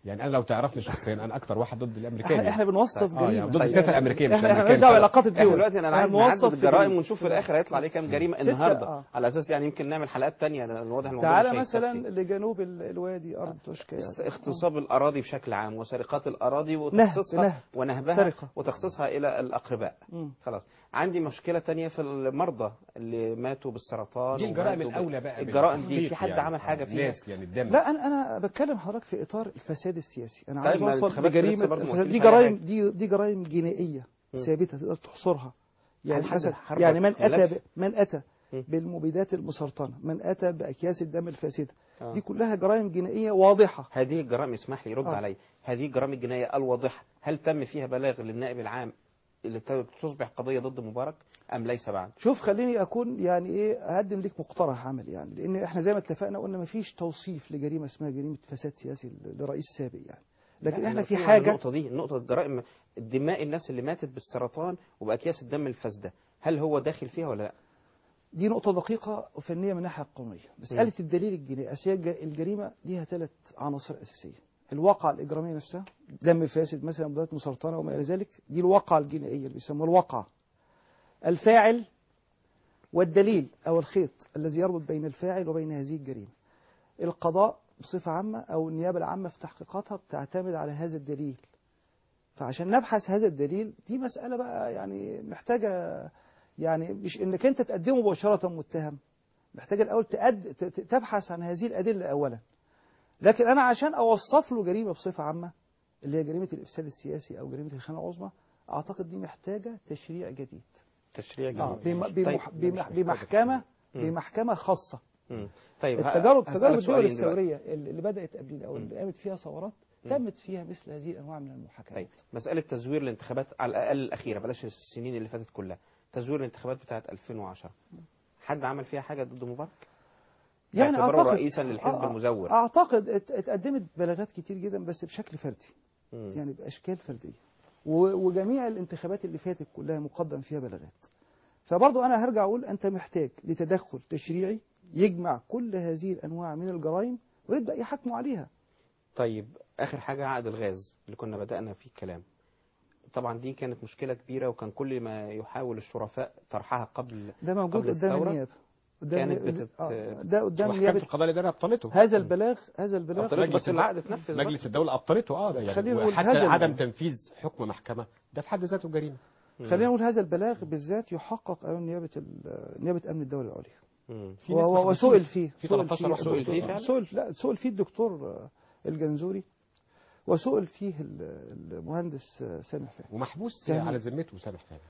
يعني انا لو تعرفني شخصيا انا اكتر واحد ضد الامريكاني احنا, احنا بنوصف آه، يعني جريمه ضد السياسه الامريكيه مش احنا احنا الامريكيه مالناش دعوه مش بعلاقات احنا الدول دلوقتي انا إحنا عايز بنوصف نعدد الجرائم جريمة. ونشوف في الاخر هيطلع عليه كام جريمه ستة، النهارده آه. على اساس يعني يمكن نعمل حلقات تانية لان واضح الموضوع تعالى مش هيكفي. مثلا لجنوب ال- الوادي ارض تشكى است- يعني. اغتصاب الاراضي بشكل عام وسرقات الاراضي نهب، وتخصيصها نهب. ونهبها سرقة. وتخصيصها الى الاقرباء مم. خلاص عندي مشكله تانية في المرضى اللي ماتوا بالسرطان دي الجرائم وماتوا الاولى بال- بقى الجرائم دي بالتحقيق في حد يعني. عمل حاجه آه، فيها ناس يعني الدم لا انا انا بتكلم حضرتك في اطار الفساد السياسي انا طيب، عايز ما اوصل الانتخابات لسه لجريمه برضه ما الفساد. قلتليش دي عليها جرائم حاجة. دي دي جرائم جنائيه مم. ثابته تقدر تحصرها يعني هل حد مثلا حرك يعني من اتى ملف؟ ب- من اتى مم. بالمبيدات المسرطنه من اتى باكياس الدم الفاسده آه. دي كلها جرائم جنائيه واضحه هذه الجرائم اسمح لي رد آه. علي هذه الجرائم الجنائيه الواضحه هل تم فيها بلاغ للنائب العام اللي ت- تصبح قضيه ضد مبارك ام ليس بعد شوف خليني اكون يعني ايه اقدم لك مقترح عمل يعني لان احنا زي ما اتفقنا قلنا ما فيش توصيف لجريمه اسمها جريمه فساد سياسي ل- لرئيس سابق يعني لكن لا، احنا أنا في بتكلم عن حاجه النقطه دي النقطه الجرائم دماء الناس اللي ماتت بالسرطان وباكياس الدم الفاسده هل هو داخل فيها ولا لا دي نقطة دقيقة وفنية من الناحية القانونية مسألة الدليل الجنائي أصل هي الج- الجريمة ليها ثلاث عناصر أساسية الواقعة الإجرامية نفسها دم فاسد مثلا مضادات مسرطنة وما إلى ذلك دي الواقعة الجنائية اللي بيسموها الواقعة الفاعل والدليل أو الخيط الذي يربط بين الفاعل وبين هذه الجريمة القضاء بصفة عامة أو النيابة العامة في تحقيقاتها بتعتمد على هذا الدليل فعشان نبحث هذا الدليل دي مسألة بقى يعني محتاجة يعني مش انك انت تقدمه مباشرة متهم محتاج الاول تأد... ت- ت- تبحث عن هذه الادله اولا لكن انا عشان اوصف له جريمه بصفه عامه اللي هي جريمه الافساد السياسي او جريمه الخيانه العظمى اعتقد دي محتاجه تشريع جديد تشريع آه جديد بم... طيب، بمح... مش بم... محتاجة بمحكمه مم. بمحكمه خاصه مم. طيب ه- التجارب هسألك تجارب الدول سؤالين دلوقتي. الثوريه اللي اللي بدات قبلنا او اللي قامت فيها ثورات تمت فيها مثل هذه الانواع من المحاكمات طيب مسألة تزوير الانتخابات على الأقل الأخيرة بلاش السنين اللي فاتت كلها تزوير الانتخابات بتاعت 2010 حد عمل فيها حاجة ضد مبارك؟ يعني باعتباره اعتقد رئيسا للحزب آه، المزور اعتقد ات- اتقدمت بلاغات كتير جدا بس بشكل فردي مم. يعني باشكال فرديه و- وجميع الانتخابات اللي فاتت كلها مقدم فيها بلاغات فبرضه انا هرجع اقول انت محتاج لتدخل تشريعي يجمع كل هذه الانواع من الجرائم ويبدا يحاكموا عليها طيب آخر حاجة عقد الغاز اللي كنا بدأنا فيه الكلام طبعا دي كانت مشكلة كبيرة وكان كل ما يحاول الشرفاء طرحها قبل ده موجود قبل قدام الثورة النيابه قدام كانت النيابة- بتت- آه، ده قدام محكمة نيابه القضاء الإداري أبطلته هذا البلاغ هذا البلاغ أبطلته مجلس بس العقد اتنفذ بقى. مجلس الدولة أبطلته اه ده يعني خلينا نقول وحتى هذا ال- عدم تنفيذ حكم محكمة ده في حد ذاته جريمة خلينا نقول هذا البلاغ بالذات يحقق امام نيابه ال- نيابه امن الدوله العليا مم. في ناس و- و- محبوسين. وسئل فيه في سئل 13 واحد سئل فيه آه، فعلا؟ سئل لا سئل فيه الدكتور آه، الجنزوري وسئل فيه ال- المهندس آه، سامح فهمي ومحبوس كان- على ذمته سامح فهمي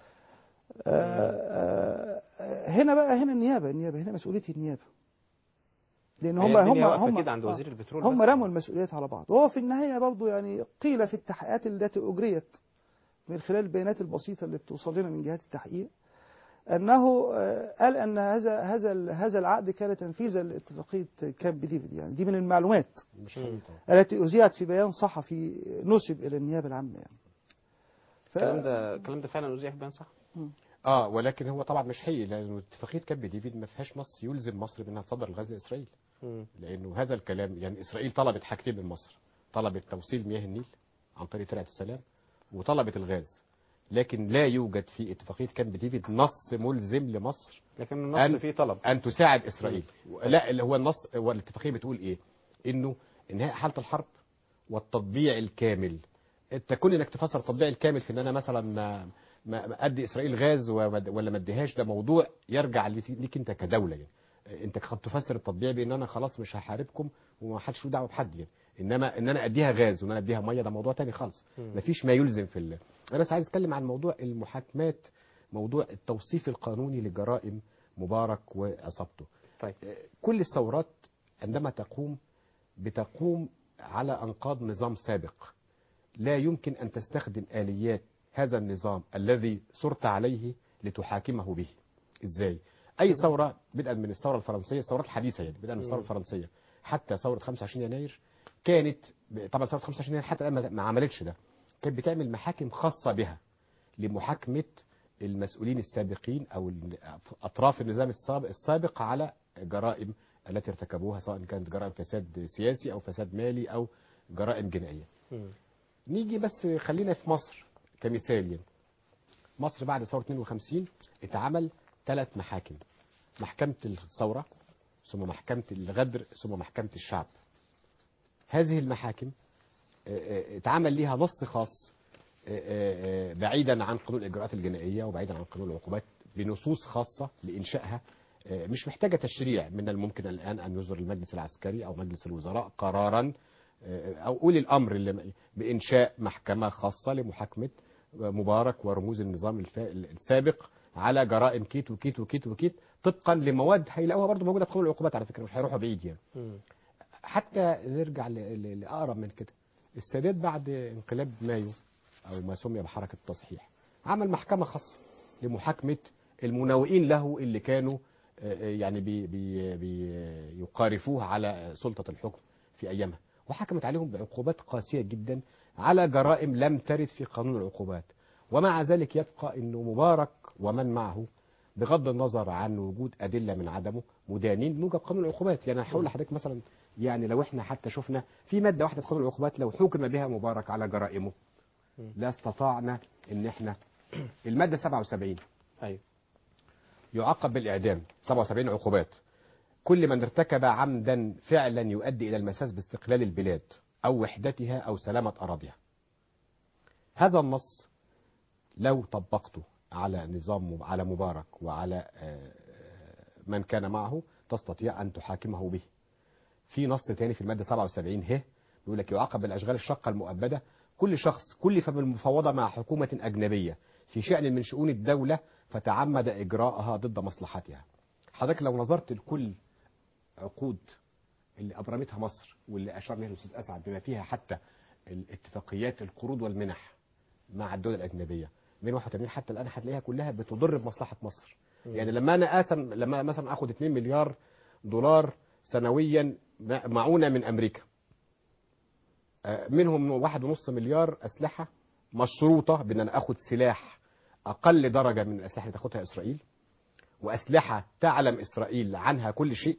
آه، آه، هنا بقى هنا النيابه النيابه هنا مسؤوليه النيابه لان هي هم هم الدنيا واقفة هم كده عند آه، وزير البترول هم بس. رموا المسؤوليات على بعض وهو في النهايه برضه يعني قيل في التحقيقات التي اجريت من خلال البيانات البسيطه اللي بتوصل لنا من جهات التحقيق انه آه، قال ان هذا هذا ال- هذا العقد كان تنفيذا لاتفاقيه كامب ديفيد يعني دي من المعلومات مش حقيقي طبعا التي اذيعت في بيان صحفي نسب الى النيابه العامه يعني ف... الكلام ده الكلام ده فعلا أذيع في بيان صح؟ اه ولكن هو طبعا مش حقيقي لانه اتفاقيه كامب ديفيد ما فيهاش نص يلزم مصر بانها تصدر الغاز لاسرائيل مم. لانه هذا الكلام يعني اسرائيل طلبت حاجتين من مصر طلبت توصيل مياه النيل عن طريق ترعه السلام وطلبت الغاز لكن لا يوجد في اتفاقيه كامب ديفيد نص ملزم لمصر لكن النص أن- فيه طلب ان تساعد اسرائيل لا اللي هو النص هو الاتفاقيه بتقول ايه انه انهاء حاله الحرب والتطبيع الكامل انت كل انك تفسر التطبيع الكامل في ان انا مثلا ما ما ما ادي اسرائيل غاز وما- ولا ما اديهاش ده موضوع يرجع ليك ليك انت كدوله يعني انت قد تفسر التطبيع بان انا خلاص مش هحاربكم وما حدش له دعوه بحد يعني انما ان انا اديها غاز وان انا اديها ميه ده موضوع تاني خالص مفيش ما يلزم في ال... انا بس عايز اتكلم عن موضوع المحاكمات موضوع التوصيف القانوني لجرائم مبارك وعصابته طيب كل الثورات عندما تقوم بتقوم على أنقاض نظام سابق لا يمكن أن تستخدم آليات هذا النظام الذي صرت عليه لتحاكمه به إزاي؟ أي ثورة بدءا من الثورة الفرنسية الثورات الحديثة يعني بدءا من الثورة الفرنسية حتى ثورة 25 يناير كانت طبعا ثورة 25 يناير حتى الآن ما- ما عملتش ده كانت بتعمل محاكم خاصة بها لمحاكمة المسؤولين السابقين أو ال- أطراف النظام السابق, السابق على جرائم التي ارتكبوها سواء كانت جرائم فساد سياسي أو فساد مالي أو جرائم جنائيه مم. نيجي بس خلينا في مصر كمثال يعني مصر بعد ثوره 52 اتعمل ثلاث محاكم محكمه الثوره ثم محكمه الغدر ثم محكمه الشعب هذه المحاكم آه، آه، اتعمل ليها نص خاص آه، آه، آه، بعيدا عن قانون الاجراءات الجنائيه وبعيدا عن قانون العقوبات بنصوص خاصه لانشائها آه، مش محتاجه تشريع من الممكن الان ان يصدر المجلس العسكري او مجلس الوزراء قرارا آه، او اولي الامر اللي بانشاء محكمه خاصه لمحاكمه مبارك ورموز النظام الفا- السابق على جرائم كيت وكيت وكيت وكيت طبقا لمواد هيلاقوها برضه موجوده في قانون العقوبات على فكره مش هيروحوا بعيد يعني مم. حتى نرجع ل- ل- لاقرب من كده السادات بعد انقلاب مايو او ما سمي بحركه التصحيح عمل محكمه خاصه لمحاكمه المناوئين له اللي كانوا آه، آه، يعني بي بي بي يقارفوه على سلطه الحكم في ايامها وحكمت عليهم بعقوبات قاسيه جدا على جرائم لم ترد في قانون العقوبات ومع ذلك يبقى انه مبارك ومن معه بغض النظر عن وجود ادله من عدمه مدانين موجب قانون العقوبات يعني هقول لحضرتك مثلا يعني لو احنا حتى شفنا في ماده واحده في قانون العقوبات لو حكم بها مبارك على جرائمه لا استطعنا ان احنا الماده 77 ايوه يعاقب بالاعدام 77 عقوبات كل من ارتكب عمدا فعلا يؤدي الى المساس باستقلال البلاد او وحدتها او سلامه اراضيها هذا النص لو طبقته على نظام على مبارك وعلى آه، من كان معه تستطيع ان تحاكمه به في نص تاني في الماده 77 ه بيقول لك يعاقب بالاشغال الشاقه المؤبده كل شخص كلف بالمفاوضه مع حكومه اجنبيه في شان من شؤون الدوله فتعمد اجراءها ضد مصلحتها. حضرتك لو نظرت لكل عقود اللي ابرمتها مصر واللي اشار لها الاستاذ اسعد بما فيها حتى الاتفاقيات القروض والمنح مع الدول الاجنبيه من 81 حتى الان هتلاقيها كلها بتضر بمصلحه مصر. يعني لما انا اسم لما مثلا اخد 2 مليار دولار سنويا معونه من امريكا آه، منهم واحد ونص مليار اسلحه مشروطه بان انا اخد سلاح اقل درجه من الاسلحه اللي تاخدها اسرائيل واسلحه تعلم اسرائيل عنها كل شيء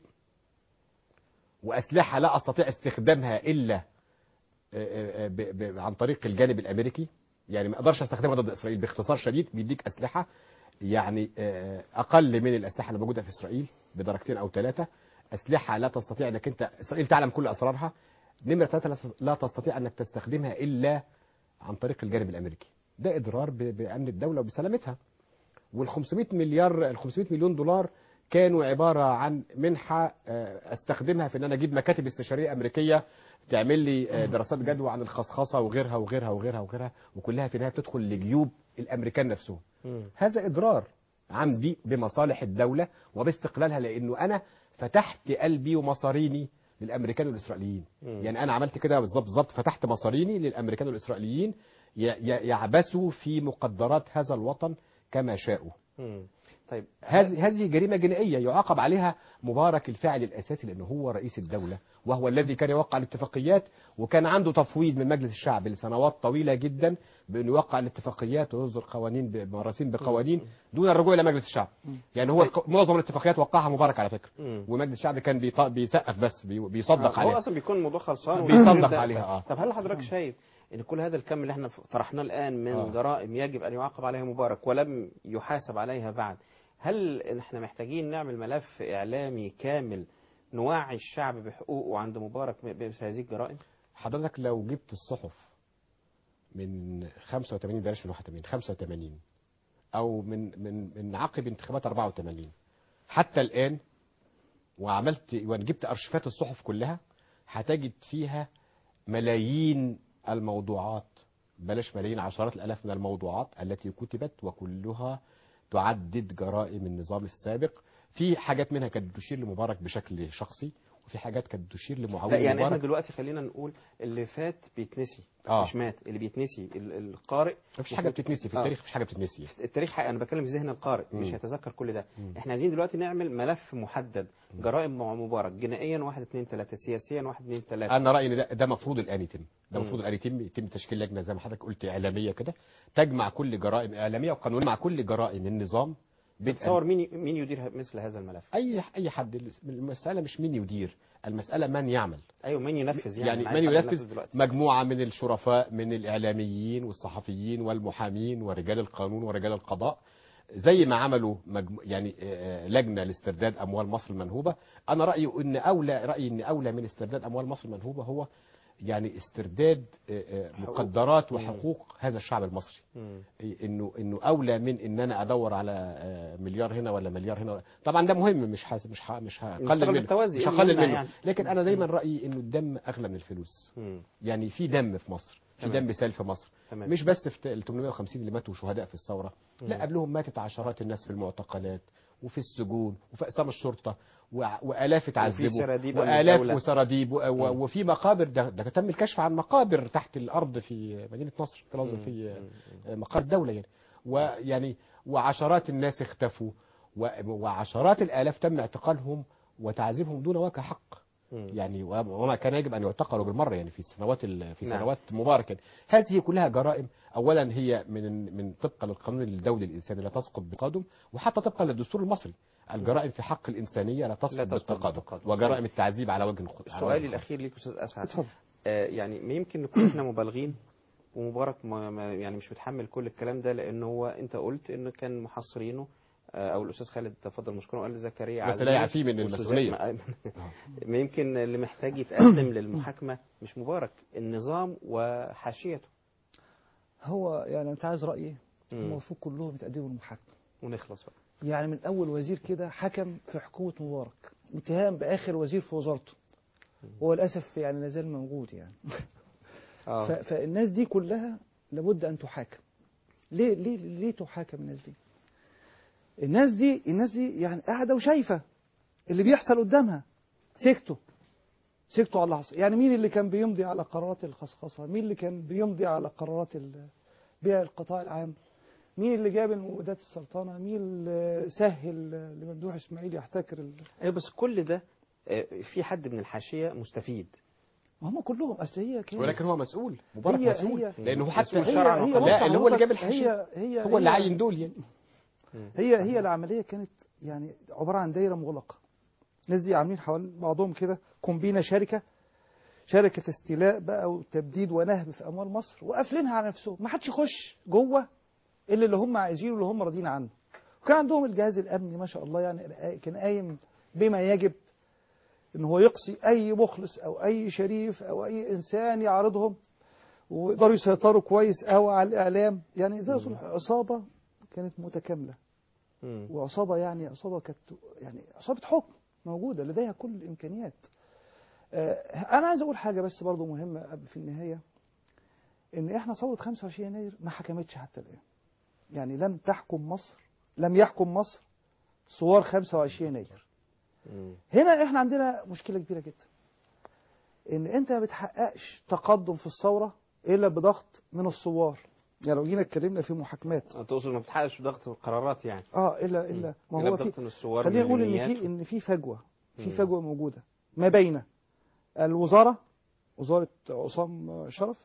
واسلحه لا استطيع استخدامها الا آه، آه، ب- ب- عن طريق الجانب الامريكي يعني ما اقدرش استخدمها ضد اسرائيل باختصار شديد بيديك اسلحه يعني آه، اقل من الاسلحه اللي موجوده في اسرائيل بدرجتين او ثلاثه اسلحه لا تستطيع انك انت اسرائيل تعلم كل اسرارها نمره ثلاثه لا- لا تستطيع انك تستخدمها الا عن طريق الجانب الامريكي ده اضرار ب- بامن الدوله وبسلامتها وال 500 مليار ال 500 مليون دولار كانوا عباره عن منحه آه، استخدمها في ان انا اجيب مكاتب استشاريه امريكيه تعمل لي آه، دراسات جدوى عن الخصخصه وغيرها وغيرها وغيرها وغيرها وكلها في النهايه بتدخل لجيوب الامريكان نفسهم مم. هذا اضرار عمدي بمصالح الدوله وباستقلالها لانه انا فتحت قلبي ومصاريني للامريكان والاسرائيليين مم. يعني انا عملت كده بالظبط بالظبط فتحت مصاريني للامريكان والاسرائيليين ي- ي- يعبثوا في مقدرات هذا الوطن كما شاءوا مم. طيب هذه هذه جريمه جنائيه يعاقب عليها مبارك الفاعل الاساسي لانه هو رئيس الدوله وهو الذي كان يوقع الاتفاقيات وكان عنده تفويض من مجلس الشعب لسنوات طويله جدا بانه يوقع الاتفاقيات ويصدر قوانين بمراسيم بقوانين دون الرجوع الى مجلس الشعب يعني هو الق- معظم الاتفاقيات وقعها مبارك على فكره مم. ومجلس الشعب كان بيط- بيسقف بس بي- بيصدق هو عليها اصلا بيكون الموضوع خلصان بيصدق ويبدأ- عليها، آه. طب هل حضرتك شايف ان كل هذا الكم اللي احنا طرحناه الان من آه. جرائم يجب ان يعاقب عليها مبارك ولم يحاسب عليها بعد هل احنا محتاجين نعمل ملف اعلامي كامل نوعي الشعب بحقوقه عند مبارك بمثل هذه الجرائم؟ حضرتك لو جبت الصحف من 85 بلاش من 81 85 او من من من عقب انتخابات 84 حتى الان وعملت وانا جبت ارشيفات الصحف كلها هتجد فيها ملايين الموضوعات بلاش ملايين عشرات الالاف من الموضوعات التي كتبت وكلها تعدد جرائم النظام السابق في حاجات منها كانت بتشير لمبارك بشكل شخصي وفي حاجات كانت بتشير لمعاويه لا يعني احنا مبارك دلوقتي خلينا نقول اللي فات بيتنسي آه. مش مات اللي بيتنسي ال- القارئ مفيش حاجه بتتنسي في آه. التاريخ مفيش حاجه بتتنسي التاريخ حقيقي انا بتكلم في ذهن القارئ مش مم. هيتذكر كل ده مم. احنا عايزين دلوقتي نعمل ملف محدد جرائم مع مبارك جنائيا واحد اتنين تلاته سياسيا واحد اتنين تلاته انا رايي ان ده, ده مفروض الان يتم ده مم. مفروض الان يتم يتم تشكيل لجنه زي ما حضرتك قلت اعلاميه كده تجمع كل جرائم اعلاميه وقانونيه مع كل جرائم النظام بدءاً- تصور مين مين يدير مثل هذا الملف اي اي حد المساله مش مين يدير المساله من يعمل ايوه من ينفذ يعني, يعني أنا عايز من حد ينفذ دلوقتي مجموعة من الشرفاء من الإعلاميين والصحفيين والمحامين ورجال القانون ورجال القضاء زي ما عملوا مجمو... يعني آه، لجنة لاسترداد أموال مصر المنهوبة أنا رأيي إن أولى رأيي إن أولى من استرداد أموال مصر المنهوبة هو يعني استرداد آه، آه، مقدرات وحقوق هذا الشعب المصري مم. انه انه اولى من ان انا ادور على آه، مليار هنا ولا مليار هنا طبعا ده مهم مش حاس مش ه- مش هقلل مستوى منه بالتوازي، مش إيه اللي هقلل يمنع منه يعني؟ لكن انا دايما رايي انه الدم اغلى من الفلوس مم. يعني في دم في مصر في تمام. دم سال في مصر تمام. مش بس في ال 850 اللي ماتوا شهداء في الثوره مم. لا قبلهم ماتت عشرات الناس في المعتقلات وفي السجون وفي اقسام الشرطه وع- والاف اتعذبوا سراديب أمن والاف الدولة. وسراديب و- و- مم. وفي مقابر ده, ده تم الكشف عن مقابر تحت الارض في مدينه نصر في الأزهر، في مقر الدوله يعني ويعني وعشرات الناس اختفوا و- وعشرات الالاف تم اعتقالهم وتعذيبهم دون وجه حق مم. يعني وما كان يجب ان يعتقلوا بالمره يعني في سنوات ال- في نعم. سنوات مبارك يعني. هذه كلها جرائم اولا هي من من طبقا للقانون الدولي الانساني لا تسقط بالتقادم وحتى طبقا للدستور المصري الجرائم في حق الانسانيه لا تسقط لا تسقط بالتقادم بالتقادم. وجرائم التعذيب على وجه الخ- على وجه سؤالي الخاص. الاخير ليك استاذ اسعد اتفضل آه، يعني ما يمكن نكون احنا مبالغين ومبارك ما ما- يعني مش متحمل كل الكلام ده لان هو انت قلت انه كان محصرينه آه، او الاستاذ خالد تفضل مشكور وقال زكريا بس عزمي لا يعفيه من والأستاذ المسؤولية. ما- ما يمكن اللي محتاج يتقدم للمحاكمه مش مبارك النظام وحاشيته هو يعني انت عايز رايي هم مم. المفروض كلهم يتقدموا للمحاكمه ونخلص بقى يعني من اول وزير كده حكم في حكومه مبارك اتهام باخر وزير في وزارته هو للاسف يعني لا زال موجود يعني ف- اه فالناس دي كلها لابد ان تحاكم ليه ليه ليه تحاكم الناس دي الناس دي الناس دي يعني قاعده وشايفه اللي بيحصل قدامها سكتوا سكتوا على اللي حصل يعني مين اللي كان بيمضي على قرارات الخصخصه مين اللي كان بيمضي على قرارات ال- بيع القطاع العام مين اللي جاب المبيدات السرطانه مين اللي سهل لممدوح اسماعيل يحتكر ال... ايوه بس كل ده آه، في حد من الحاشيه مستفيد ما هم كلهم اصل هي كانت ولكن هو مسؤول مبارك هي- مسؤول هي- لانه حتى مسؤول شرعاً هي- هي وقانونا. بص لا اللي هو اللي جاب حضرتك، الحشية هي هي هو اللي هي- عين دول يعني هي هي العملية كانت يعني عبارة عن دايرة مغلقة الناس دي عاملين حوالين بعضهم كده كومبينة شركة شركة استيلاء بقى وتبديد ونهب في أموال مصر وقافلينها على نفسهم ما حدش يخش جوه إلا اللي هم عايزينه واللي هم راضيين عنه وكان عندهم الجهاز الأمني ما شاء الله يعني كان قايم بما يجب إن هو يقصي أي مخلص أو أي شريف أو أي إنسان يعارضهم ويقدروا يسيطروا كويس قوي على الإعلام يعني زي صلح عصابة كانت متكاملة مم. وعصابة يعني عصابة كانت يعني عصابة حكم موجودة لديها كل الإمكانيات آه، أنا عايز أقول حاجة بس برضو مهمة قبل- في النهاية إن إحنا ثورة 25 يناير ما حكمتش حتى الآن يعني لم تحكم مصر لم يحكم مصر ثوار 25 يناير مم. هنا إحنا عندنا مشكلة كبيرة جدا إن أنت ما بتحققش تقدم في الثورة إلا بضغط من الثوار يعني لو جينا اتكلمنا في محاكمات انت تقصد ما بتحققش ضغط القرارات يعني اه الا الا ما إلا هو في بضغط من الثوار خلينا نقول ان والمليونيات. في ان في فجوه في مم. فجوه موجوده ما بين الوزاره وزاره عصام شرف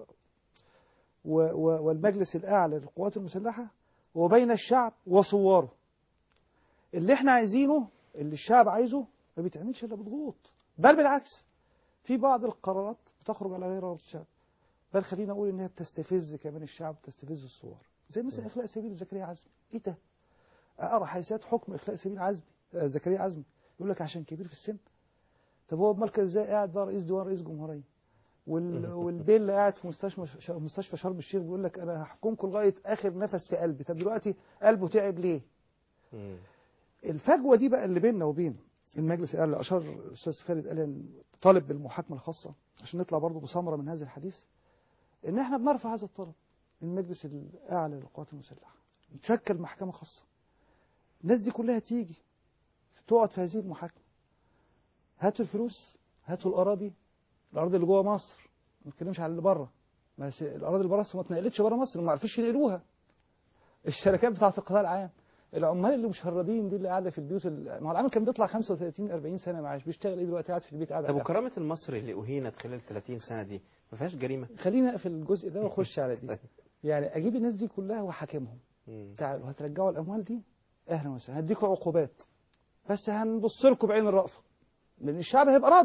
و و والمجلس الاعلى للقوات المسلحه وبين الشعب وثواره اللي احنا عايزينه اللي الشعب عايزه ما بيتعملش الا بضغوط بل بالعكس في بعض القرارات بتخرج على غير ارض الشعب بل خلينا نقول انها بتستفز كمان الشعب بتستفز الثوار زي مثلا اخلاء سبيل زكريا عزمي ايه ده اقرا حيثيات حكم اخلاء سبيل عزمي آه، زكريا عزمي يقول لك عشان كبير في السن طب هو بمالك ازاي قاعد بقى رئيس ديوان رئيس جمهوريه وال... والبيل اللي قاعد في مستشفى ش... مستشفى شرم الشيخ بيقول لك انا هحكمكم لغايه اخر نفس في قلبي طب دلوقتي قلبه تعب ليه مم. الفجوه دي بقى اللي بيننا وبين المجلس الاعلى اللي اشار الاستاذ خالد قال إن طالب بالمحاكمه الخاصه عشان نطلع برضه بثمره من هذا الحديث ان احنا بنرفع هذا الطلب المجلس الاعلى للقوات المسلحه تشكل محكمه خاصه الناس دي كلها تيجي تقعد في هذه المحاكمه هاتوا الفلوس هاتوا الاراضي الاراضي اللي جوه مصر ما نتكلمش على اللي بره بس الاراضي اللي بره مصر ما اتنقلتش بره مصر ما عرفوش ينقلوها الشركات بتاعه القطاع العام العمال اللي مشردين دي اللي قاعده في البيوت ال- ما هو العامل كان بيطلع 35 40 سنه معاش بيشتغل ايه دلوقتي قاعد في البيت قاعد طب على وكرامه المصري اللي اهينت خلال 30 سنه دي ما فيهاش جريمه خلينا اقفل الجزء ده واخش على دي يعني اجيب الناس دي كلها واحاكمهم مم. تعالوا هترجعوا الاموال دي اهلا وسهلا هديكوا عقوبات بس هنبص لكم بعين الرأفة لان الشعب هيبقى راضي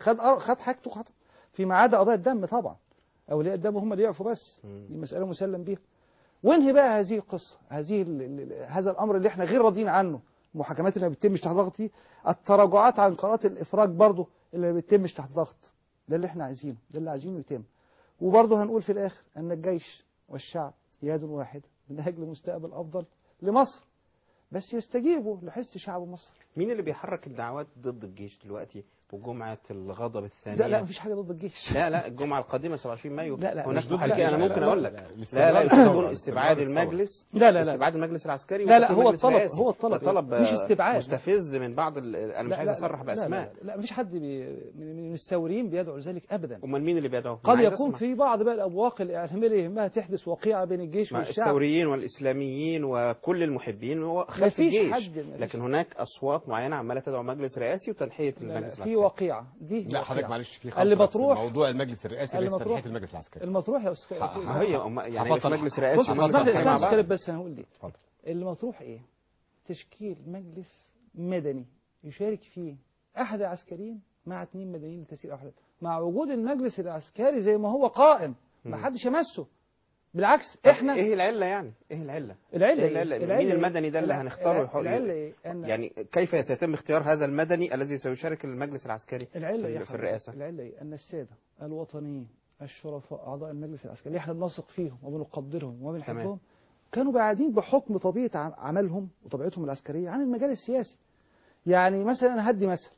خد أر- خد حاجته خد فيما عدا قضايا الدم طبعا اولياء الدم هم اللي يعفوا بس دي مساله مسلم بيها وانهي بقى هذه القصه هذه ال- ال- ال- هذا الامر اللي احنا غير راضيين عنه المحاكمات اللي ما بتتمش تحت ضغط دي التراجعات عن قرارات الافراج برضه اللي ما بتتمش تحت ضغط ده اللي احنا عايزينه ده اللي عايزينه يتم وبرضه هنقول في الاخر ان الجيش والشعب يد واحده من اجل مستقبل افضل لمصر بس يستجيبوا لحس شعب مصر مين اللي بيحرك الدعوات ضد الجيش دلوقتي وجمعة الغضب الثانية لا لا مفيش حاجه ضد الجيش لا لا الجمعة القادمة 27 مايو لا، لا، هناك مش ضد محاكي الجيش. أنا لا، ممكن لا، أقول لا، لك لا، لا لا الاستبعاد يكون الثورة، استبعاد الاستبعاد المجلس لا، لا، لا. استبعاد المجلس العسكري لا، لا، وتطبيق هو المجلس الطلب- الرئاسي. هو الطلب ده طلب مش استبعاد. مستفز من بعض ال- أنا مش لا، عايز لا، أصرح لا، لا، بأسماء لا, لا مفيش حد بي من من الثوريين بيدعو لذلك ابدا أمال مين اللي بيدعو؟ قد يكون في بعض بقى الابواق الاعلاميه اللي يهمها تحدث وقيعه بين الجيش مع والشعب الثوريين والإسلاميين وكل المحبين هو خلف مفيش الجيش حد- مفيش. لكن هناك أصوات معينة عمالة تدعو مجلس رئاسي وتنحية لا، لا، المجلس في العسكري وقيعه دي لا حضرتك وقيعة. معلش في اللي خلط بس مطروح موضوع المجلس الرئاسي اللي ليس مطروح تنحية المجلس العسكري المطروح يا استاذ ح- أستاذ- هي أم- يعني حفظت في مجلس الح- رئاسي بص حفظت مجلس اسمح لي عسكري اسمح مع لي بعض أتكلم بس انا هقول ليه اتفضل اللي مطروح ايه تشكيل مجلس مدني يشارك فيه احد العسكريين مع اثنين مدنيين لتسيير احد مع وجود المجلس العسكري زي ما هو قائم ما مم. حدش يمسه بالعكس طب احنا ايه العله يعني؟ ايه العله؟ العله إيه إيه؟ العلة؟ العلة مين إيه؟ المدني ده اللي الع- هنختاره يحول- العله ايه؟ أن- يعني كيف سيتم اختيار هذا المدني الذي سيشارك المجلس العسكري العله في- ايه يا في حضرتك؟ الرئاسه؟ العله ايه؟ ان الساده الوطنيين الشرفاء اعضاء المجلس العسكري اللي احنا بنثق فيهم وبنقدرهم وبنحبهم كانوا بعيدين بحكم طبيعه عم- عملهم وطبيعتهم العسكريه عن المجال السياسي. يعني مثلا انا هدي مثل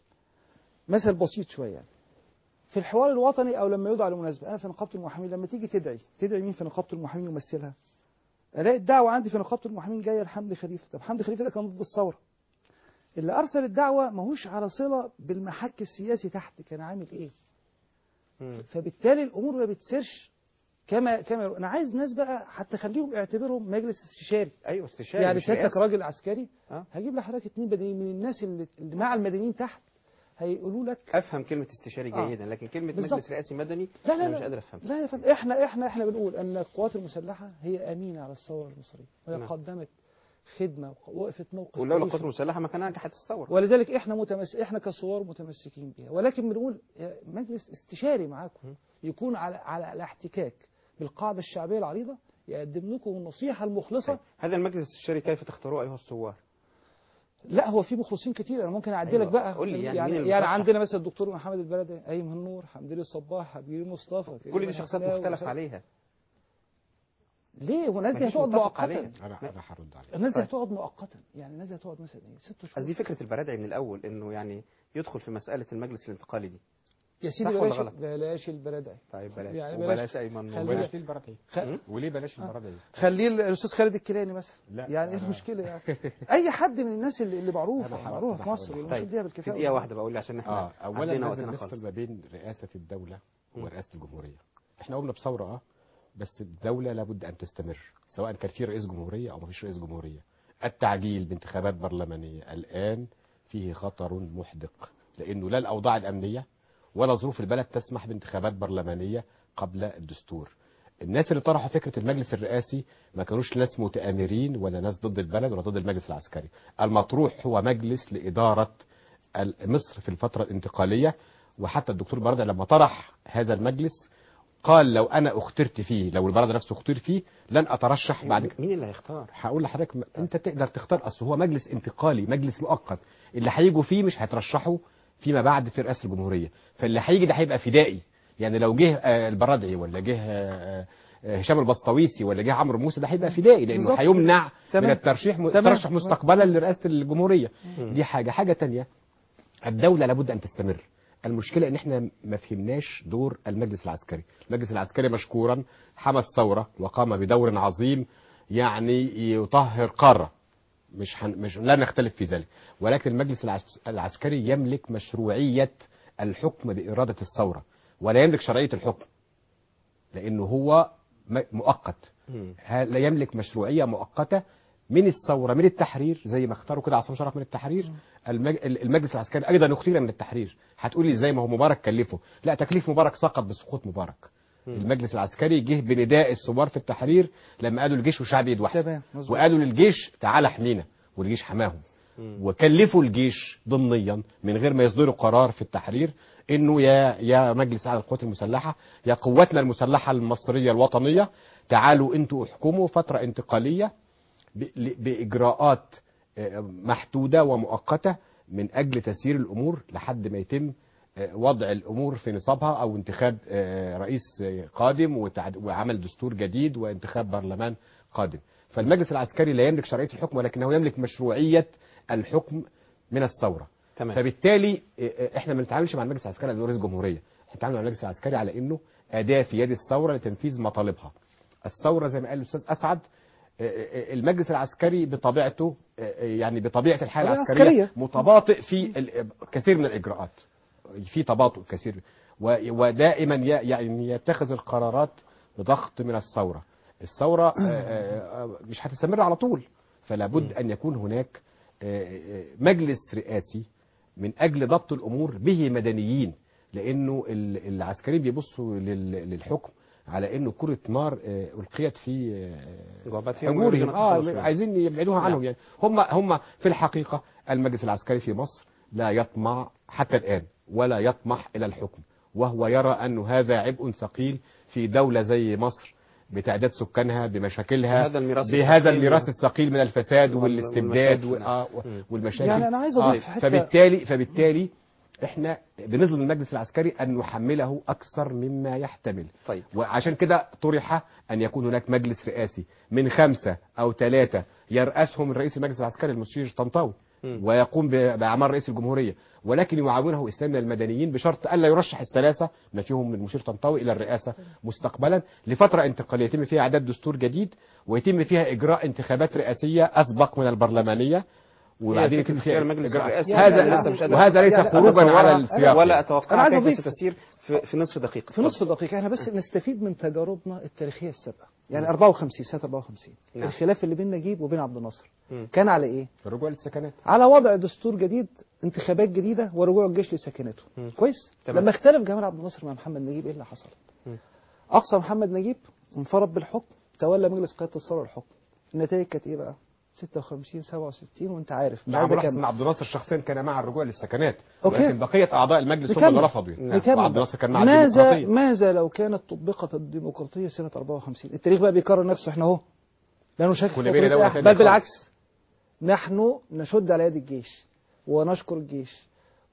مثل بسيط شويه يعني. في الحوار الوطني او لما يدعى لمناسبه انا في نقابه المحامين لما تيجي تدعي تدعي مين في نقابه المحامين يمثلها؟ الاقي الدعوه عندي في نقابه المحامين جايه لحمدي خليفه، طب حمدي خليفه ده كان ضد الثوره. اللي ارسل الدعوه ماهوش على صله بالمحك السياسي تحت كان عامل ايه؟ مم. فبالتالي الامور ما بتسيرش كما كما انا عايز ناس بقى حتى خليهم اعتبرهم مجلس استشاري ايوه استشاري يعني مش سيادتك رئاسي. راجل عسكري آه. هجيب لحضرتك اتنين مدنيين من الناس اللي, اللي مع المدنيين تحت هيقولوا لك افهم كلمه استشاري آه. جيدا لكن كلمه بالظبط. مجلس رئاسي مدني لا لا انا مش لا قادر افهم لا يا فندم احنا احنا احنا بنقول ان القوات المسلحه هي امينه على الثوره المصريه وهي نعم. قدمت خدمه ووقفت موقف ولولا تاريخي. القوات المسلحه ما كان نجحت الثوره ولذلك احنا متمس... احنا كثوار متمسكين بها ولكن بنقول يا مجلس استشاري معاكم يكون على على الاحتكاك بالقاعده الشعبيه العريضه يقدم لكم النصيحه المخلصه طيب. هذا المجلس الاستشاري كيف تختاروه ايها الثوار؟ لا هو في مخلصين كتير انا ممكن اعدي أيوة. لك بقى قول لي يعني يعني, مين يعني المرشح؟ عندنا مثلا الدكتور محمد البلدي ايمن النور حمدي الصباح حبيبي مصطفى كل دي شخصيات مختلف عليها ليه هو الناس دي مفيش هتقعد متفق مؤقتا عليها. انا انا هرد عليك الناس دي طيب. هتقعد مؤقتا يعني الناس دي هتقعد مثلا ايه ست بس شهور دي فكره البرادعي من الاول انه يعني يدخل في مساله المجلس الانتقالي دي يا صح سيدي ولا بلاش غلط؟ بلاش البردعي طيب بلاش يعني يعني بلاش- وبلاش ايمن خلي وبلاش بلاش ليه البرد خ... وليه بلاش البرد دي خليه الاستاذ خالد الكيلاني مثلا لا، يعني ايه أنا- المشكله يعني اي حد من الناس اللي, اللي أنا معروفه هقول- معروفه في أنا مصر هقول. المشهد طيب بيها في بالكفاءه دقيقه واحده بقول لي عشان احنا اه اولا عدينا لازم وقتنا نفصل خالص ما بين رئاسه الدوله مم. ورئاسه الجمهوريه احنا قمنا بثوره اه بس الدوله لابد ان تستمر سواء كان في رئيس جمهوريه او ما فيش رئيس جمهوريه التعجيل بانتخابات برلمانيه الان فيه خطر محدق لانه لا الاوضاع الامنيه ولا ظروف البلد تسمح بانتخابات برلمانيه قبل الدستور الناس اللي طرحوا فكره المجلس الرئاسي ما كانوش ناس متآمرين ولا ناس ضد البلد ولا ضد المجلس العسكري المطروح هو مجلس لإدارة ال- مصر في الفترة الانتقالية وحتى الدكتور برادة لما طرح هذا المجلس قال لو أنا اخترت فيه لو البرادة نفسه اختير فيه لن أترشح بعد مين اللي هيختار؟ هقول لحضرتك م- انت تقدر تختار اصل هو مجلس انتقالي مجلس مؤقت اللي هيجوا فيه مش هيترشحوا فيما بعد في رئاسه الجمهوريه فاللي هيجي ده هيبقى فدائي يعني لو جه آه، البرادعي ولا جه آه، آه، هشام البسطويسي ولا جه عمرو موسى ده هيبقى فدائي لانه بالظبط. هيمنع من تمام. الترشيح م- تمام. ترشح مستقبلا لرئاسه الجمهوريه دي حاجه حاجه تانية الدوله لابد ان تستمر المشكله ان احنا ما فهمناش دور المجلس العسكري المجلس العسكري مشكورا حمى الثوره وقام بدور عظيم يعني يطهر قاره مش حن... مش لا نختلف في ذلك ولكن المجلس العس... العسكري يملك مشروعيه الحكم باراده الثوره ولا يملك شرعيه الحكم لانه هو م... مؤقت مم. ها- لا يملك مشروعيه مؤقته من الثوره من التحرير زي ما اختاروا كده عصام شرف من التحرير المج... المجلس العسكري ايضا اختير من التحرير هتقول لي ازاي ما هو مبارك كلفه لا تكليف مبارك سقط بسقوط مبارك المجلس العسكري جه بنداء الثوار في التحرير لما قالوا الجيش وشعب ايد واحده تمام مظبوط وقالوا للجيش تعالى احمينا والجيش حماهم وكلفوا الجيش ضمنيا من غير ما يصدروا قرار في التحرير انه يا يا مجلس اعلى القوات المسلحه يا قواتنا المسلحه المصريه الوطنيه تعالوا انتوا احكموا فتره انتقاليه ب- ل- باجراءات آه، محدوده ومؤقته من اجل تسيير الامور لحد ما يتم آه، وضع الامور في نصابها او انتخاب آه، رئيس آه، قادم وتعد- وعمل دستور جديد وانتخاب برلمان قادم فالمجلس العسكري لا يملك شرعيه الحكم ولكنه يملك مشروعيه الحكم من الثوره تمام فبالتالي آه، آه، احنا ما بنتعاملش مع المجلس العسكري على انه رئيس جمهوريه احنا بنتعامل مع المجلس العسكري على انه اداه في يد الثوره لتنفيذ مطالبها الثوره زي ما قال الاستاذ اسعد آه، آه، المجلس العسكري بطبيعته آه، آه، يعني بطبيعه الحياه طبيعة العسكريه عسكرية. متباطئ في ال- كثير من الاجراءات في تباطؤ كثير و- ودائما ي- يعني يتخذ القرارات بضغط من الثوره الثوره آه، آه، آه، مش هتستمر على طول فلا بد ان يكون هناك آه، آه، مجلس رئاسي من اجل ضبط الامور به مدنيين لانه ال- العسكريين بيبصوا لل- للحكم على انه كره نار آه، القيت في آه، جعبتهم حجورهم ويريدون التخلص اه منها. عايزين يبعدوها عنهم يعني هم هم في الحقيقه المجلس العسكري في مصر لا يطمع حتى الان ولا يطمح الى الحكم وهو يرى انه هذا عبء ثقيل في دوله زي مصر بتعداد سكانها بمشاكلها هذا الميراث بهذا الثقيل الميراث الثقيل من الفساد وال- والاستبداد والمشاكل. و- آه، مم. والمشاكل يعني أنا عايز آه، أضيف حتة- فبالتالي فبالتالي احنا بنظلم المجلس العسكري ان نحمله اكثر مما يحتمل طيب وعشان كده طرح ان يكون هناك مجلس رئاسي من خمسه او ثلاثه يرأسهم رئيس المجلس العسكري المستشير طنطاوي مم. ويقوم ب- باعمال رئيس الجمهوريه ولكن يعاونه اسلام من المدنيين بشرط الا يرشح الثلاثه ما فيهم من المشير طنطاوي الى الرئاسه مستقبلا لفتره انتقاليه يتم فيها اعداد دستور جديد ويتم فيها اجراء انتخابات رئاسيه اسبق من البرلمانيه وبعدين هي فكرة يتم اختيار فيها المجلس إجراء. الرئاسي يعني هذا أنا لسه مش قادر- وهذا ليس يعني خروجا أتصورها- على السياق ولا اتوقع أنا عايز كيف أضيف- ستسير في, في نصف دقيقه في نصف دقيقة احنا بس نستفيد من تجاربنا التاريخية السابقة يعني 54 سنة 54 نعم. الخلاف اللي بين نجيب وبين عبد الناصر مم. كان على ايه؟ الرجوع للسكنات على وضع دستور جديد انتخابات جديدة ورجوع الجيش لسكناته مم. كويس؟ تمام. لما اختلف جمال عبد الناصر مع محمد نجيب ايه اللي حصل؟ مم. اقصى محمد نجيب انفرد بالحكم تولى مجلس قيادة الثورة الحكم النتائج كانت ايه بقى؟ 56 67 وانت عارف مش عايز عايز اكمل ان عبد الناصر شخصيا كان مع الرجوع للسكنات أوكي. ولكن بقيه اعضاء المجلس هم نكمل. اللي رفضوا يعني. نكمل وعبد بقى. الناصر كان مع ماذا الديمقراطيه ماذا لو كانت طبقت الديمقراطيه سنه 54 التاريخ بقى بيكرر نفسه احنا اهو لا نشكك كنا في بين قدرة دولة أحد. تانية بل بالعكس خالص. نحن نشد على يد الجيش ونشكر الجيش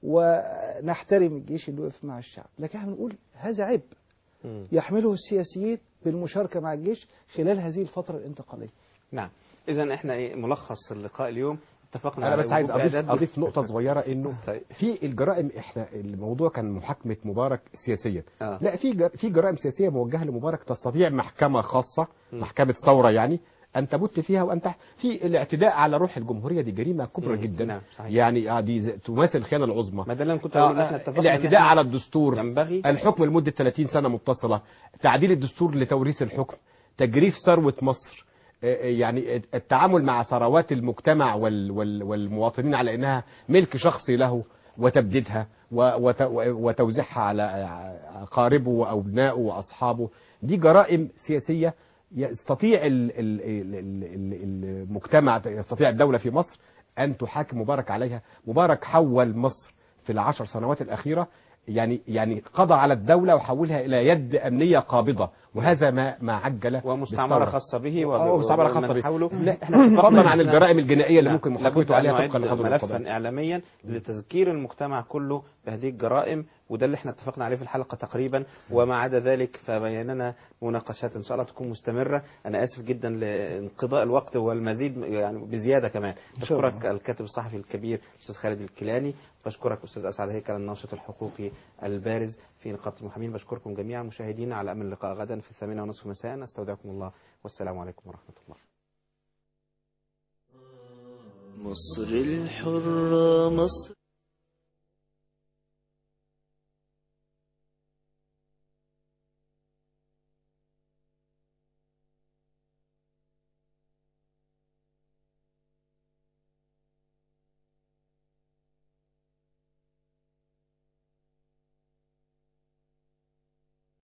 ونحترم الجيش اللي وقف مع الشعب لكن احنا بنقول هذا عبء مم. يحمله السياسيين بالمشاركه مع الجيش خلال هذه الفتره الانتقاليه نعم اذا احنا ايه ملخص اللقاء اليوم اتفقنا انا على بس عايز وجوب اضيف إعداد- اضيف نقطه صغيره انه طيب. في الجرائم احنا الموضوع كان محاكمه مبارك سياسيا آه. لا في جر... في جرائم سياسيه موجهه لمبارك تستطيع محكمه خاصه محكمه ثوره يعني ان تبت فيها وان تح... في الاعتداء على روح الجمهوريه دي جريمه كبرى مم. جدا نعم، صحيح. يعني آه دي ز- تماثل الخيانه العظمى ما ده اللي انا كنت اقول ان احنا آه، اتفقنا إن الاعتداء إحنا على الدستور ينبغي الحكم لمدة 30 سنة متصلة تعديل الدستور لتوريث الحكم تجريف ثروة مصر آه، آه، يعني التعامل مع ثروات المجتمع وال وال والمواطنين على انها ملك شخصي له وتبديدها و- وت- وتوزيعها على اقاربه وابنائه واصحابه دي جرائم سياسيه يستطيع ال- ال- ال- ال- ال- المجتمع يستطيع الدوله في مصر ان تحاكم مبارك عليها مبارك حول مصر في العشر سنوات الاخيره يعني يعني قضى على الدوله وحولها الى يد امنيه قابضه وهذا ما ما عجل ومستعمره بالثورة. خاصه به وب- اه مستعمره ومن خاصه به حوله لا احنا فضلا عن إحنا- الجرائم الجنائيه اللي نعم. ممكن لابد محاكمته عليها أن طبقا نعد لقانون القضاء ملفا اعلاميا لتذكير المجتمع كله بهذه الجرائم وده اللي احنا اتفقنا عليه في الحلقه تقريبا وما عدا ذلك فبيننا مناقشات ان شاء الله تكون مستمره انا اسف جدا لانقضاء الوقت والمزيد يعني بزياده كمان شاء الله. بشكرك الكاتب الصحفي الكبير الاستاذ خالد الكيلاني بشكرك استاذ اسعد هيكل الناشط الحقوقي البارز في نقابه المحامين بشكركم جميعا مشاهدينا على امل اللقاء غدا في الثامنه ونصف مساء استودعكم الله والسلام عليكم ورحمه الله مصر الحرة مصر